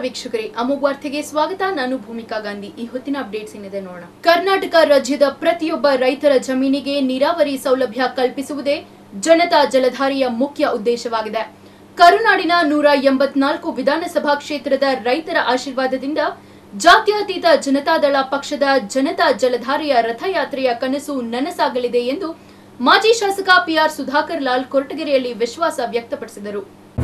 ವೀಕ್ಷಕರೇ ಅಮೋಘ್ ವಾರ್ತೆಗೆ ಸ್ವಾಗತ ನಾನು ಭೂಮಿಕಾ ಗಾಂಧಿ ಈ ಹೊತ್ತಿನ ಅಪ್ಡೇಟ್ಸ್ ಏನಿದೆ ನೋಡೋಣ ಕರ್ನಾಟಕ ರಾಜ್ಯದ ಪ್ರತಿಯೊಬ್ಬ ರೈತರ ಜಮೀನಿಗೆ ನೀರಾವರಿ ಸೌಲಭ್ಯ ಕಲ್ಪಿಸುವುದೇ ಜನತಾ ಜಲಧಾರಿಯ ಮುಖ್ಯ ಉದ್ದೇಶವಾಗಿದೆ ಕರುನಾಡಿನ ನೂರ ಎಂಬತ್ನಾಲ್ಕು ವಿಧಾನಸಭಾ ಕ್ಷೇತ್ರದ ರೈತರ ಆಶೀರ್ವಾದದಿಂದ ಜಾತ್ಯತೀತ ಜನತಾದಳ ಪಕ್ಷದ ಜನತಾ ಜಲಧಾರೆಯ ರಥಯಾತ್ರೆಯ ಕನಸು ನನಸಾಗಲಿದೆ ಎಂದು ಮಾಜಿ ಶಾಸಕ ಪಿಆರ್ ಸುಧಾಕರ್ ಲಾಲ್ ಕೊರಟಗೆರೆಯಲ್ಲಿ ವಿಶ್ವಾಸ ವ್ಯಕ್ತಪಡಿಸಿದರು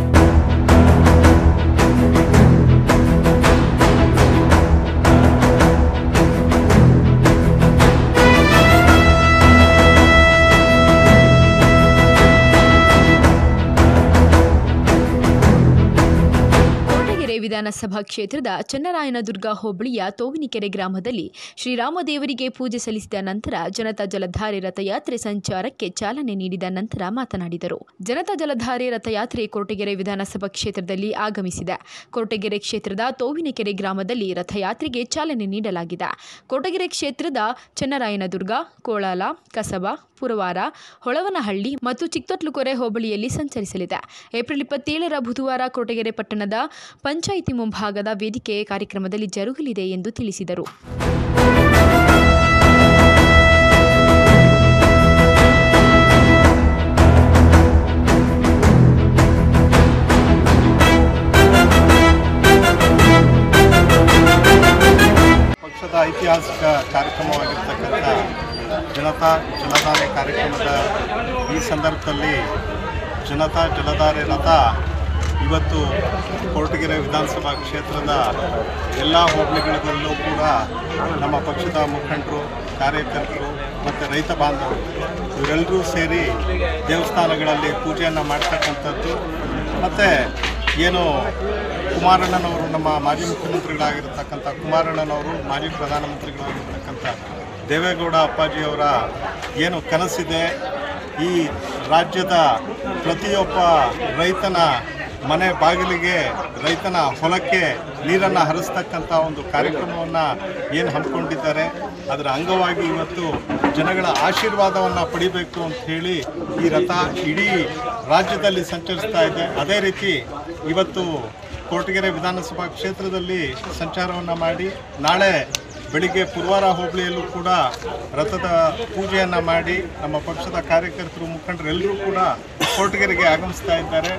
ಕೊರಟಗೆರೆ ವಿಧಾನಸಭಾ ಕ್ಷೇತ್ರದ ಚನ್ನರಾಯನದುರ್ಗ ಹೋಬಳಿಯ ತೋವಿನಿಕೆರೆ ಗ್ರಾಮದಲ್ಲಿ ಶ್ರೀರಾಮದೇವರಿಗೆ ಪೂಜೆ ಸಲ್ಲಿಸಿದ ನಂತರ ಜನತಾ ಜಲಧಾರೆ ರಥಯಾತ್ರೆ ಸಂಚಾರಕ್ಕೆ ಚಾಲನೆ ನೀಡಿದ ನಂತರ ಮಾತನಾಡಿದರು ಜನತಾ ಜಲಧಾರೆ ರಥಯಾತ್ರೆ ಕೊರಟಗೆರೆ ವಿಧಾನಸಭಾ ಕ್ಷೇತ್ರದಲ್ಲಿ ಆಗಮಿಸಿದೆ ಕೊರಟಗೆರೆ ಕ್ಷೇತ್ರದ ತೋವಿನಕೆರೆ ಗ್ರಾಮದಲ್ಲಿ ರಥಯಾತ್ರೆಗೆ ಚಾಲನೆ ನೀಡಲಾಗಿದೆ ಕೊರಟಗೆರೆ ಕ್ಷೇತ್ರದ ಚನ್ನರಾಯನದುರ್ಗ ಕೋಳಾಲ ಕಸಬಾ ಪುರವಾರ ಹೊಳವನಹಳ್ಳಿ ಮತ್ತು ಚಿಕ್ತೊಟ್ಲುಕೊರೆ ಹೋಬಳಿಯಲ್ಲಿ ಸಂಚರಿಸಲಿದೆ ಏಪ್ರಿಲ್ ಇಪ್ಪತ್ತೇಳರ ಬುಧವಾರ ಕೊರಟಗೆರೆ ಪಟ್ಟಣದ ಪಂಚಾಯಿತಿ ಮುಂಭಾಗದ ವೇದಿಕೆ ಕಾರ್ಯಕ್ರಮದಲ್ಲಿ ಜರುಗಲಿದೆ ಎಂದು ತಿಳಿಸಿದರು ಪಕ್ಷದ ಐತಿಹಾಸಿಕ ಕಾರ್ಯಕ್ರಮವಾಗಿರ್ತಕ್ಕಂಥ ಜನತಾ ಜಲಧಾರೆ ಕಾರ್ಯಕ್ರಮದ ಈ ಸಂದರ್ಭದಲ್ಲಿ ಜನತಾ ಜಲಧಾರೆ ರಥ ಇವತ್ತು ಕೊರಟಗೆರೆ ವಿಧಾನಸಭಾ ಕ್ಷೇತ್ರದ ಎಲ್ಲ ಹೋಬಳಿಗಳಲ್ಲೂ ಕೂಡ ನಮ್ಮ ಪಕ್ಷದ ಮುಖಂಡರು ಕಾರ್ಯಕರ್ತರು ಮತ್ತು ರೈತ ಬಾಂಧವರು ಇವರೆಲ್ಲರೂ ಸೇರಿ ದೇವಸ್ಥಾನಗಳಲ್ಲಿ ಪೂಜೆಯನ್ನು ಮಾಡ್ತಕ್ಕಂಥದ್ದು ಮತ್ತು ಏನು ಕುಮಾರಣ್ಣನವರು ನಮ್ಮ ಮಾಜಿ ಮುಖ್ಯಮಂತ್ರಿಗಳಾಗಿರ್ತಕ್ಕಂಥ ಕುಮಾರಣ್ಣನವರು ಮಾಜಿ ಪ್ರಧಾನಮಂತ್ರಿಗಳಾಗಿರ್ತಕ್ಕಂಥ ದೇವೇಗೌಡ ಅಪ್ಪಾಜಿಯವರ ಏನು ಕನಸಿದೆ ಈ ರಾಜ್ಯದ ಪ್ರತಿಯೊಬ್ಬ ರೈತನ ಮನೆ ಬಾಗಿಲಿಗೆ ರೈತನ ಹೊಲಕ್ಕೆ ನೀರನ್ನು ಹರಿಸ್ತಕ್ಕಂಥ ಒಂದು ಕಾರ್ಯಕ್ರಮವನ್ನು ಏನು ಹಮ್ಮಿಕೊಂಡಿದ್ದಾರೆ ಅದರ ಅಂಗವಾಗಿ ಇವತ್ತು ಜನಗಳ ಆಶೀರ್ವಾದವನ್ನು ಪಡಿಬೇಕು ಅಂತ ಹೇಳಿ ಈ ರಥ ಇಡೀ ರಾಜ್ಯದಲ್ಲಿ ಸಂಚರಿಸ್ತಾ ಇದೆ ಅದೇ ರೀತಿ ಇವತ್ತು ಕೊರಟಗೆರೆ ವಿಧಾನಸಭಾ ಕ್ಷೇತ್ರದಲ್ಲಿ ಸಂಚಾರವನ್ನು ಮಾಡಿ ನಾಳೆ ಬೆಳಿಗ್ಗೆ ಪುರ್ವಾರ ಹೋಬಳಿಯಲ್ಲೂ ಕೂಡ ರಥದ ಪೂಜೆಯನ್ನು ಮಾಡಿ ನಮ್ಮ ಪಕ್ಷದ ಕಾರ್ಯಕರ್ತರು ಮುಖಂಡರು ಎಲ್ಲರೂ ಕೂಡ ಕೊರಟಗೆರೆಗೆ ಆಗಮಿಸ್ತಾ ಇದ್ದಾರೆ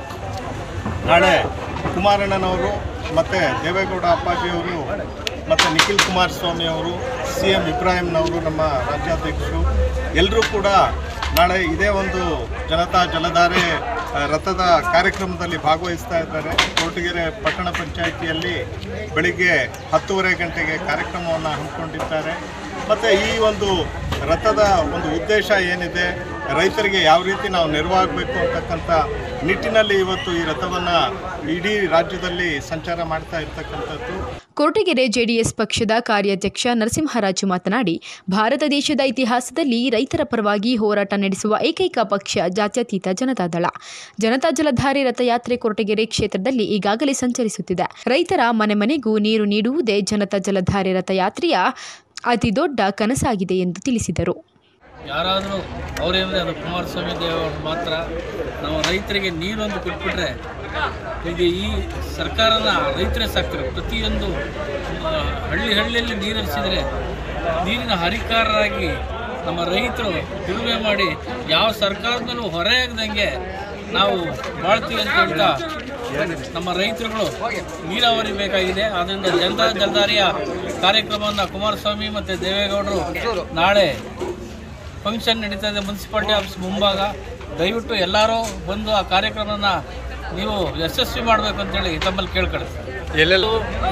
ನಾಳೆ ಕುಮಾರಣ್ಣನವರು ಮತ್ತು ದೇವೇಗೌಡ ಅಪ್ಪಾಜಿಯವರು ಮತ್ತು ನಿಖಿಲ್ ಕುಮಾರಸ್ವಾಮಿ ಅವರು ಸಿ ಎಂ ಇಬ್ರಾಹಿಂನವರು ನಮ್ಮ ರಾಜ್ಯಾಧ್ಯಕ್ಷರು ಎಲ್ಲರೂ ಕೂಡ ನಾಳೆ ಇದೇ ಒಂದು ಜನತಾ ಜಲಧಾರೆ ಆ, ರಥದ ಕಾರ್ಯಕ್ರಮದಲ್ಲಿ ಭಾಗವಹಿಸ್ತಾ ಇದ್ದಾರೆ ಕೊರಟಗೆರೆ ಪಟ್ಟಣ ಪಂಚಾಯಿತಿಯಲ್ಲಿ ಬೆಳಿಗ್ಗೆ ಹತ್ತುವರೆ ಗಂಟೆಗೆ ಕಾರ್ಯಕ್ರಮವನ್ನು ಹಮ್ಮಿಕೊಂಡಿದ್ದಾರೆ ಮತ್ತು ಈ ಒಂದು ರಥದ ಒಂದು ಉದ್ದೇಶ ಏನಿದೆ ರೈತರಿಗೆ ಯಾವ ರೀತಿ ನಾವು ನೆರವಾಗಬೇಕು ಅಂತಕ್ಕಂಥ ನಿಟ್ಟಿನಲ್ಲಿ ಇವತ್ತು ಈ ರಥವನ್ನು ಇಡೀ ರಾಜ್ಯದಲ್ಲಿ ಸಂಚಾರ ಮಾಡ್ತಾ ಇರ್ತಕ್ಕಂಥದ್ದು ಕೊರಟಗೆರೆ ಜೆಡಿಎಸ್ ಪಕ್ಷದ ಕಾರ್ಯಾಧ್ಯಕ್ಷ ನರಸಿಂಹರಾಜು ಮಾತನಾಡಿ ಭಾರತ ದೇಶದ ಇತಿಹಾಸದಲ್ಲಿ ರೈತರ ಪರವಾಗಿ ಹೋರಾಟ ನಡೆಸುವ ಏಕೈಕ ಪಕ್ಷ ಜಾತ್ಯತೀತ ಜನತಾದಳ ಜನತಾ ಜಲಧಾರೆ ರಥಯಾತ್ರೆ ಕೊರಟಗೆರೆ ಕ್ಷೇತ್ರದಲ್ಲಿ ಈಗಾಗಲೇ ಸಂಚರಿಸುತ್ತಿದೆ ರೈತರ ಮನೆ ಮನೆಗೂ ನೀರು ನೀಡುವುದೇ ಜನತಾ ಜಲಧಾರೆ ರಥಯಾತ್ರೆಯ ಅತಿದೊಡ್ಡ ಕನಸಾಗಿದೆ ಎಂದು ತಿಳಿಸಿದರು ಯಾರಾದರೂ ಅವರೇನಂದರೆ ಅದು ಕುಮಾರಸ್ವಾಮಿ ದೇವರು ಮಾತ್ರ ನಾವು ರೈತರಿಗೆ ನೀರೊಂದು ಕೊಟ್ಬಿಟ್ರೆ ಈಗ ಈ ಸರ್ಕಾರನ ರೈತರೇ ಸಾಕ್ತಾರೆ ಪ್ರತಿಯೊಂದು ಆ, ಹಳ್ಳಿ ಹಳ್ಳಿಯಲ್ಲಿ ನೀರು ಹರಿಸಿದರೆ ನೀರಿನ ಹರಿಕಾರರಾಗಿ ನಮ್ಮ ರೈತರು ದುಡಿಮೆ ಮಾಡಿ ಯಾವ ಸರ್ಕಾರದಲ್ಲೂ ಹೊರೆಯಾಗದಂಗೆ ನಾವು ಬಾಳ್ತೀವಿ ಅಂತ ಹೇಳ್ತಾ ನಮ್ಮ ರೈತರುಗಳು ನೀರಾವರಿ ಬೇಕಾಗಿದೆ ಆದ್ದರಿಂದ ಜನತಾ ಜಲಧಾರಿಯ ಕಾರ್ಯಕ್ರಮವನ್ನು ಕುಮಾರಸ್ವಾಮಿ ಮತ್ತು ದೇವೇಗೌಡರು ನಾಳೆ ಫಂಕ್ಷನ್ ನಡೀತಾ ಇದೆ ಮುನ್ಸಿಪಾಲ್ಟಿ ಆಫೀಸ್ ಮುಂಭಾಗ ದಯವಿಟ್ಟು ಎಲ್ಲರೂ ಬಂದು ಆ ಕಾರ್ಯಕ್ರಮನ ನೀವು ಯಶಸ್ವಿ ಮಾಡಬೇಕು ಅಂತೇಳಿ ತಮ್ಮಲ್ಲಿ ಕೇಳ್ಕೊಳ್ತೀವಿ ಎಲ್ಲೆಲ್ಲೂ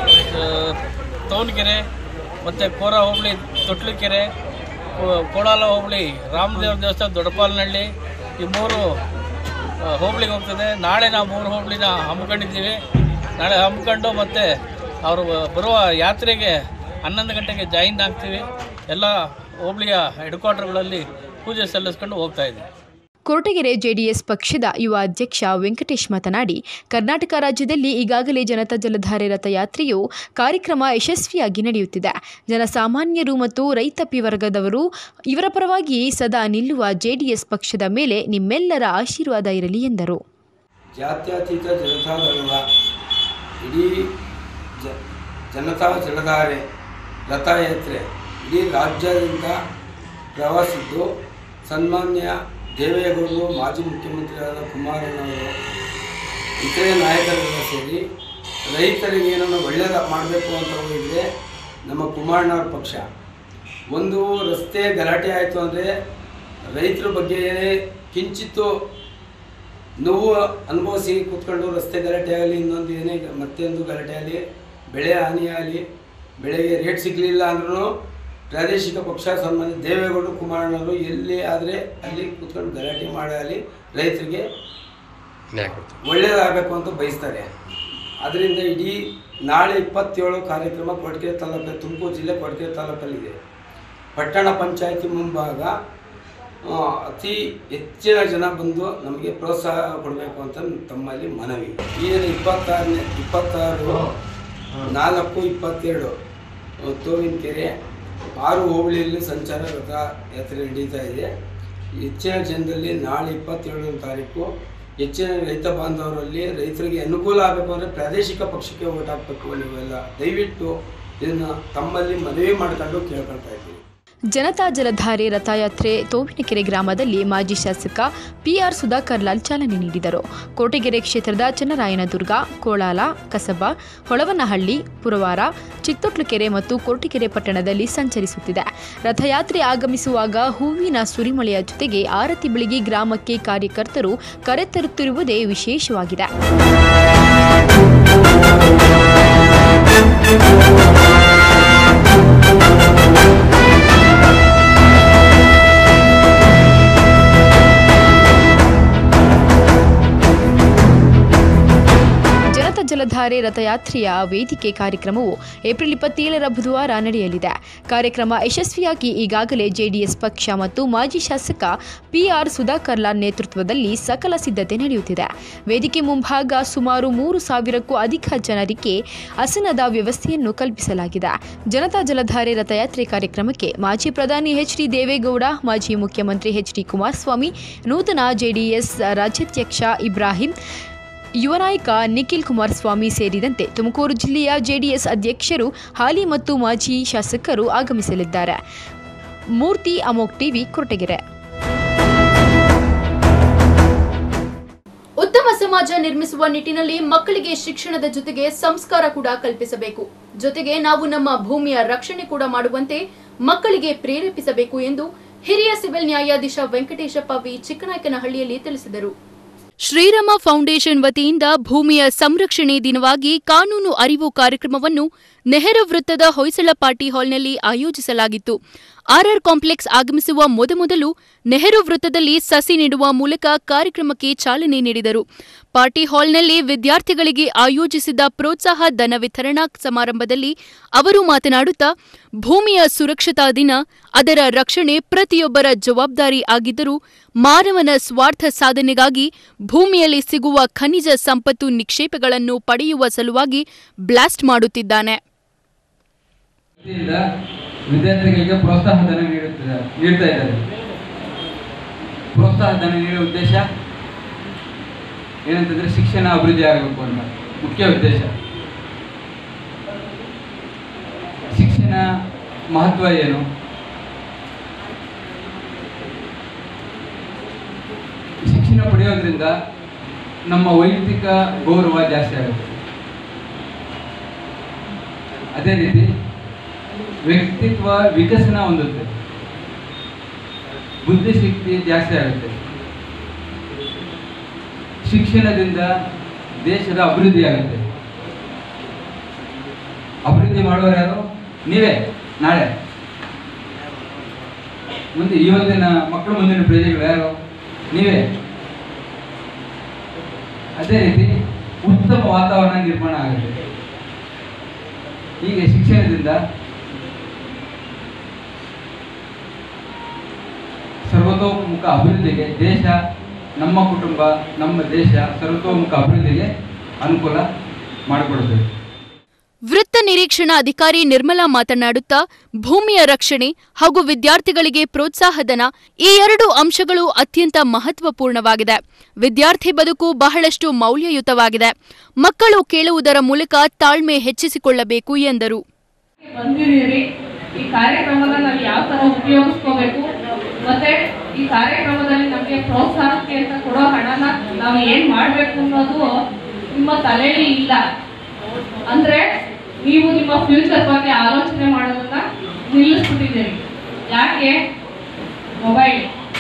ತವನಕೆರೆ ಮತ್ತು ಕೋರ ಹೋಬಳಿ ತೊಟ್ಲುಕೆರೆ ಕೋ- ಕೋಡಾಲ ಹೋಬಳಿ ರಾಮದೇವ್ರ ದೇವಸ್ಥಾನ ದೊಡ್ಡಪಾಲನಹಳ್ಳಿ ಈ ಮೂರು ಆ, ಹೋಬಳಿಗೆ ಹೋಗ್ತದೆ ನಾಳೆ ನಾವು ಮೂರು ಹೋಬಳಿನ ಹಮ್ಮಿಕೊಂಡಿದ್ದೀವಿ ನಾಳೆ ಹಮ್ಮಿಕೊಂಡು ಮತ್ತು ಅವರು ಬರುವ ಯಾತ್ರೆಗೆ ಹನ್ನೊಂದು ಗಂಟೆಗೆ ಜಾಯಿನ್ ಆಗ್ತೀವಿ ಎಲ್ಲ ಹೋಬಳಿಯ ಹೆಡ್ ಕ್ವಾರ್ಟರ್ಗಳಲ್ಲಿ ಪೂಜೆ ಸಲ್ಲಿಸ್ಕೊಂಡು ಹೋಗ್ತಾ ಇದ್ದೀವಿ ಕೊರಟಗೆರೆ ಜೆಡಿಎಸ್ ಪಕ್ಷದ ಯುವ ಅಧ್ಯಕ್ಷ ವೆಂಕಟೇಶ್ ಮಾತನಾಡಿ ಕರ್ನಾಟಕ ರಾಜ್ಯದಲ್ಲಿ ಈಗಾಗಲೇ ಜನತಾ ಜಲಧಾರೆ ರಥಯಾತ್ರೆಯು ಕಾರ್ಯಕ್ರಮ ಯಶಸ್ವಿಯಾಗಿ ನಡೆಯುತ್ತಿದೆ ಜನಸಾಮಾನ್ಯರು ಮತ್ತು ರೈತಾಪಿ ವರ್ಗದವರು ಇವರ ಪರವಾಗಿ ಸದಾ ನಿಲ್ಲುವ ಜೆಡಿಎಸ್ ಪಕ್ಷದ ಮೇಲೆ ನಿಮ್ಮೆಲ್ಲರ ಆಶೀರ್ವಾದ ಇರಲಿ ಎಂದರು ಜಾತ್ಯತೀತ ಜನತಾದಳದ ಇಡೀ ಜ ಜನತಾ ಜಲಧಾರೆ ರಥಯಾತ್ರೆ ಇಡೀ ರಾಜ್ಯಾದ್ಯಂತ ಪ್ರವಾಸಿದ್ದು ಸನ್ಮಾನ್ಯ ದೇವೇಗೌಡರು ಮಾಜಿ ಮುಖ್ಯಮಂತ್ರಿಯಾದ ಕುಮಾರಣ್ಣವರು ಇತರೆ ನಾಯಕರೆಲ್ಲ ಸೇರಿ ರೈತರಿಗೆ ಏನನ್ನು ಒಳ್ಳೆಯದ ಮಾಡಬೇಕು ಅಂತ ಹೋಗಿದ್ರೆ ನಮ್ಮ ಕುಮಾರಣ್ಣವ್ರ ಪಕ್ಷ ಒಂದು ರಸ್ತೆ ಗಲಾಟೆ ಆಯಿತು ಅಂದರೆ ರೈತರ ಬಗ್ಗೆ ಏನೇ ಕಿಂಚಿತ್ತು ನೋವು ಅನುಭವಿಸಿ ಕೂತ್ಕೊಂಡು ರಸ್ತೆ ಗಲಾಟೆ ಆಗಲಿ ಇನ್ನೊಂದು ಏನೇ ಮತ್ತೊಂದು ಗಲಾಟೆ ಆಗಲಿ ಬೆಳೆ ಹಾನಿ ಆಗಲಿ ಬೆಳೆಗೆ ರೇಟ್ ಸಿಗಲಿಲ್ಲ ಅಂದ್ರೂ ಪ್ರಾದೇಶಿಕ ಪಕ್ಷ ಸನ್ಮಾನ್ಯ ದೇವೇಗೌಡರು ಕುಮಾರಣ್ಣವರು ಎಲ್ಲಿ ಆದರೆ ಅಲ್ಲಿ ಕೂತ್ಕೊಂಡು ಗಲಾಟೆ ಮಾಡಲಿ ರೈತರಿಗೆ ಒಳ್ಳೆಯದಾಗಬೇಕು ಅಂತ ಬಯಸ್ತಾರೆ ಅದರಿಂದ ಇಡೀ ನಾಳೆ ಇಪ್ಪತ್ತೇಳು ಕಾರ್ಯಕ್ರಮ ಕೊರಟಗೆರೆ ತಾಲೂಕು ತುಮಕೂರು ಜಿಲ್ಲೆ ಕೊರಟಗೆರೆ ತಾಲೂಕಲ್ಲಿದೆ ಪಟ್ಟಣ ಪಂಚಾಯತಿ ಮುಂಭಾಗ ಆ, ಅತಿ ಹೆಚ್ಚಿನ ಜನ ಬಂದು ನಮಗೆ ಪ್ರೋತ್ಸಾಹ ಕೊಡಬೇಕು ಅಂತ ತಮ್ಮಲ್ಲಿ ಮನವಿ ಏನು ಇಪ್ಪತ್ತಾರನೇ ಇಪ್ಪತ್ತಾರು ನಾಲ್ಕು ಇಪ್ಪತ್ತೆರಡು ಆ, ತೋವಿನಕೆರೆ ಆರು ಹೋಬಳಿಯಲ್ಲಿ ಸಂಚಾರ ರಥ ಯಾತ್ರೆ ನಡೀತಾ ಇದೆ ಹೆಚ್ಚಿನ ಜನದಲ್ಲಿ ನಾಳೆ ಇಪ್ಪತ್ತೇಳನೇ ತಾರೀಕು ಹೆಚ್ಚಿನ ರೈತ ಬಾಂಧವರಲ್ಲಿ ರೈತರಿಗೆ ಅನುಕೂಲ ಆಗಬೇಕು ಅಂದರೆ ಪ್ರಾದೇಶಿಕ ಪಕ್ಷಕ್ಕೆ ಓಟ್ ಹಾಕಬೇಕು ನೀವೆಲ್ಲ ದಯವಿಟ್ಟು ಇದನ್ನು ತಮ್ಮಲ್ಲಿ ಮನವಿ ಮಾಡ್ಕೊಂಡು ಕೇಳ್ಕೊಳ್ತಾ ಇದ್ದೀವಿ ಜನತಾ ಜಲಧಾರೆ ರಥಯಾತ್ರೆ ತೋವಿನಕೆರೆ ಗ್ರಾಮದಲ್ಲಿ ಮಾಜಿ ಶಾಸಕ ಪಿಆರ್ ಸುಧಾಕರ್ ಲಾಲ್ ಚಾಲನೆ ನೀಡಿದರು ಕೋಟೆಗೆರೆ ಕ್ಷೇತ್ರದ ಚನ್ನರಾಯನದುರ್ಗ ಕೋಳಾಲ ಕಸಬಾ ಹೊಳವನಹಳ್ಳಿ ಪುರವಾರ ಚಿತ್ತೊಟ್ಲುಕೆರೆ ಮತ್ತು ಕೊರಟಗೆರೆ ಪಟ್ಟಣದಲ್ಲಿ ಸಂಚರಿಸುತ್ತಿದೆ ರಥಯಾತ್ರೆ ಆಗಮಿಸುವಾಗ ಹೂವಿನ ಸುರಿಮಳೆಯ ಜೊತೆಗೆ ಆರತಿ ಬೆಳಗಿ ಗ್ರಾಮಕ್ಕೆ ಕಾರ್ಯಕರ್ತರು ಕರೆತರುತ್ತಿರುವುದೇ ವಿಶೇಷವಾಗಿದೆ ಜನತಾ ಜಲಧಾರೆ ರಥಯಾತ್ರೆಯ ವೇದಿಕೆ ಕಾರ್ಯಕ್ರಮವು ಏಪ್ರಿಲ್ ಇಪ್ಪತ್ತೇಳರ ಬುಧವಾರ ನಡೆಯಲಿದೆ ಕಾರ್ಯಕ್ರಮ ಯಶಸ್ವಿಯಾಗಿ ಈಗಾಗಲೇ ಜೆಡಿಎಸ್ ಪಕ್ಷ ಮತ್ತು ಮಾಜಿ ಶಾಸಕ ಪಿಆರ್ ಸುಧಾಕರ್ ಲಾಲ್ ನೇತೃತ್ವದಲ್ಲಿ ಸಕಲ ಸಿದ್ಧತೆ ನಡೆಯುತ್ತಿದೆ ವೇದಿಕೆ ಮುಂಭಾಗ ಸುಮಾರು ಮೂರು ಸಾವಿರಕ್ಕೂ ಅಧಿಕ ಜನರಿಗೆ ಆಸನದ ವ್ಯವಸ್ಥೆಯನ್ನು ಕಲ್ಪಿಸಲಾಗಿದೆ ಜನತಾ ಜಲಧಾರೆ ರಥಯಾತ್ರೆ ಕಾರ್ಯಕ್ರಮಕ್ಕೆ ಮಾಜಿ ಪ್ರಧಾನಿ ಎಚ್ ಡಿ ದೇವೇಗೌಡ ಮಾಜಿ ಮುಖ್ಯಮಂತ್ರಿ ಎಚ್ ಡಿ ಕುಮಾರಸ್ವಾಮಿ ನೂತನ ಜೆಡಿಎಸ್ ರಾಜ್ಯಾಧ್ಯಕ್ಷ ಇಬ್ರಾಹಿಂ ಯುವ ನಾಯಕ ನಿಖಿಲ್ ಕುಮಾರಸ್ವಾಮಿ ಸೇರಿದಂತೆ ತುಮಕೂರು ಜಿಲ್ಲೆಯ ಜೆಡಿಎಸ್ ಅಧ್ಯಕ್ಷರು ಹಾಲಿ ಮತ್ತು ಮಾಜಿ ಶಾಸಕರು ಆಗಮಿಸಲಿದ್ದಾರೆ ಮೂರ್ತಿ ಅಮೋಕ್ ಟಿವಿ ಕೊರಟಗೆರೆ ಉತ್ತಮ ಸಮಾಜ ನಿರ್ಮಿಸುವ ನಿಟ್ಟಿನಲ್ಲಿ ಮಕ್ಕಳಿಗೆ ಶಿಕ್ಷಣದ ಜೊತೆಗೆ ಸಂಸ್ಕಾರ ಕೂಡ ಕಲ್ಪಿಸಬೇಕು ಜೊತೆಗೆ ನಾವು ನಮ್ಮ ಭೂಮಿಯ ರಕ್ಷಣೆ ಕೂಡ ಮಾಡುವಂತೆ ಮಕ್ಕಳಿಗೆ ಪ್ರೇರೇಪಿಸಬೇಕು ಎಂದು ಹಿರಿಯ ಸಿವಿಲ್ ನ್ಯಾಯಾಧೀಶ ವೆಂಕಟೇಶಪ್ಪ ವಿ ಚಿಕ್ಕನಾಯಕನಹಳ್ಳಿಯಲ್ಲಿ ತಿಳಿಸಿದರು ಶ್ರೀರಾಮ ಫೌಂಡೇಶನ್ ವತಿಯಿಂದ ಭೂಮಿಯ ಸಂರಕ್ಷಣೆ ದಿನವಾಗಿ ಕಾನೂನು ಅರಿವು ಕಾರ್ಯಕ್ರಮವನ್ನು ನೆಹರು ವೃತ್ತದ ಹೊಯ್ಸಳ ಪಾರ್ಟಿ ಹಾಲ್ನಲ್ಲಿ ಆಯೋಜಿಸಲಾಗಿತ್ತು ಆರ್ಆರ್ ಕಾಂಪ್ಲೆಕ್ಸ್ ಆಗಮಿಸುವ ಮೊದಮೊದಲು ನೆಹರು ವೃತ್ತದಲ್ಲಿ ಸಸಿ ನೆಡುವ ಮೂಲಕ ಕಾರ್ಯಕ್ರಮಕ್ಕೆ ಚಾಲನೆ ನೀಡಿದರು ಪಾರ್ಟಿ ಹಾಲ್ನಲ್ಲಿ ವಿದ್ಯಾರ್ಥಿಗಳಿಗೆ ಆಯೋಜಿಸಿದ್ದ ಪ್ರೋತ್ಸಾಹ ಧನ ವಿತರಣಾ ಸಮಾರಂಭದಲ್ಲಿ ಅವರು ಮಾತನಾಡುತ್ತಾ ಭೂಮಿಯ ಸುರಕ್ಷತಾ ದಿನ ಅದರ ರಕ್ಷಣೆ ಪ್ರತಿಯೊಬ್ಬರ ಜವಾಬ್ದಾರಿ ಆಗಿದ್ದರೂ ಮಾನವನ ಸ್ವಾರ್ಥ ಸಾಧನೆಗಾಗಿ ಭೂಮಿಯಲ್ಲಿ ಸಿಗುವ ಖನಿಜ ಸಂಪತ್ತು ನಿಕ್ಷೇಪಗಳನ್ನು ಪಡೆಯುವ ಸಲುವಾಗಿ ಬ್ಲಾಸ್ಟ್ ಮಾಡುತ್ತಿದ್ದಾನೆ ವತಿಯಿಂದ ವಿದ್ಯಾರ್ಥಿಗಳಿಗೆ ಪ್ರೋತ್ಸಾಹ ಧನ ನೀಡುತ್ತಿದ್ದಾರೆ ನೀಡ್ತಾ ಇದ್ದಾರೆ ಪ್ರೋತ್ಸಾಹ ಧನ ನೀಡುವ ಉದ್ದೇಶ ಏನಂತಂದ್ರೆ ಶಿಕ್ಷಣ ಅಭಿವೃದ್ಧಿ ಆಗಬೇಕು ಅಂತ ಮುಖ್ಯ ಉದ್ದೇಶ ಶಿಕ್ಷಣ ಮಹತ್ವ ಏನು ಶಿಕ್ಷಣ ಪಡೆಯೋದ್ರಿಂದ ನಮ್ಮ ವೈಯಕ್ತಿಕ ಗೌರವ ಜಾಸ್ತಿ ಆಗುತ್ತೆ ಅದೇ ರೀತಿ ವ್ಯಕ್ತಿತ್ವ ವಿಕಸನ ಹೊಂದುತ್ತೆ ಬುದ್ಧಿಶಕ್ತಿ ಜಾಸ್ತಿ ಆಗುತ್ತೆ ಶಿಕ್ಷಣದಿಂದ ದೇಶದ ಅಭಿವೃದ್ಧಿ ಆಗುತ್ತೆ ಅಭಿವೃದ್ಧಿ ಮಾಡುವವರು ಯಾರು ನೀವೇ ನಾಳೆ ಮುಂದೆ ಇವತ್ತಿನ ಮಕ್ಕಳು ಮುಂದಿನ ಪ್ರಜೆಗಳು ಯಾರು ನೀವೇ ಅದೇ ರೀತಿ ಉತ್ತಮ ವಾತಾವರಣ ನಿರ್ಮಾಣ ಆಗುತ್ತೆ ಹೀಗೆ ಶಿಕ್ಷಣದಿಂದ ಸರ್ವತೋಮುಖ ಅಭಿವೃದ್ಧಿಗೆ ದೇಶ ನಮ್ಮ ಕುಟುಂಬ ನಮ್ಮ ದೇಶ ಸರ್ವತೋಮುಖ ಅಭಿವೃದ್ಧಿಗೆ ಅನುಕೂಲ ಮಾಡಿಕೊಡುತ್ತದೆ ವೃತ್ತ ನಿರೀಕ್ಷಣಾ ಅಧಿಕಾರಿ ನಿರ್ಮಲಾ ಮಾತನಾಡುತ್ತಾ ಭೂಮಿಯ ರಕ್ಷಣೆ ಹಾಗೂ ವಿದ್ಯಾರ್ಥಿಗಳಿಗೆ ಪ್ರೋತ್ಸಾಹಧನ ಈ ಎರಡು ಅಂಶಗಳು ಅತ್ಯಂತ ಮಹತ್ವಪೂರ್ಣವಾಗಿದೆ ವಿದ್ಯಾರ್ಥಿ ಬದುಕು ಬಹಳಷ್ಟು ಮೌಲ್ಯಯುತವಾಗಿದೆ ಮಕ್ಕಳು ಕೇಳುವುದರ ಮೂಲಕ ತಾಳ್ಮೆ ಹೆಚ್ಚಿಸಿಕೊಳ್ಳಬೇಕು ಎಂದರು ಬಂದಿದ್ದೀರಿ ಈ ಕಾರ್ಯಕ್ರಮನ ನಾವು ಯಾವ ತರ ಉಪಯೋಗಿಸ್ಕೋಬೇಕು ಮತ್ತೆ ಈ ಕಾರ್ಯಕ್ರಮದಲ್ಲಿ ನಮಗೆ ಪ್ರೋತ್ಸಾಹಕ್ಕೆ ಅಂತ ಕೊಡೋ ಹಣನ ನಾವು ಏನ್ ಮಾಡ್ಬೇಕು ಅನ್ನೋದು ನಿಮ್ಮ ತಲೆಯಲ್ಲಿ ಇಲ್ಲ ಅಂದ್ರೆ ನೀವು ನಿಮ್ಮ ಫ್ಯೂಚರ್ ಬಗ್ಗೆ ಆಲೋಚನೆ ಮಾಡೋದನ್ನ ನಿಲ್ಲಿಸ್ಬಿಟ್ಟಿದ್ದೀರಿ ಯಾಕೆ ಮೊಬೈಲ್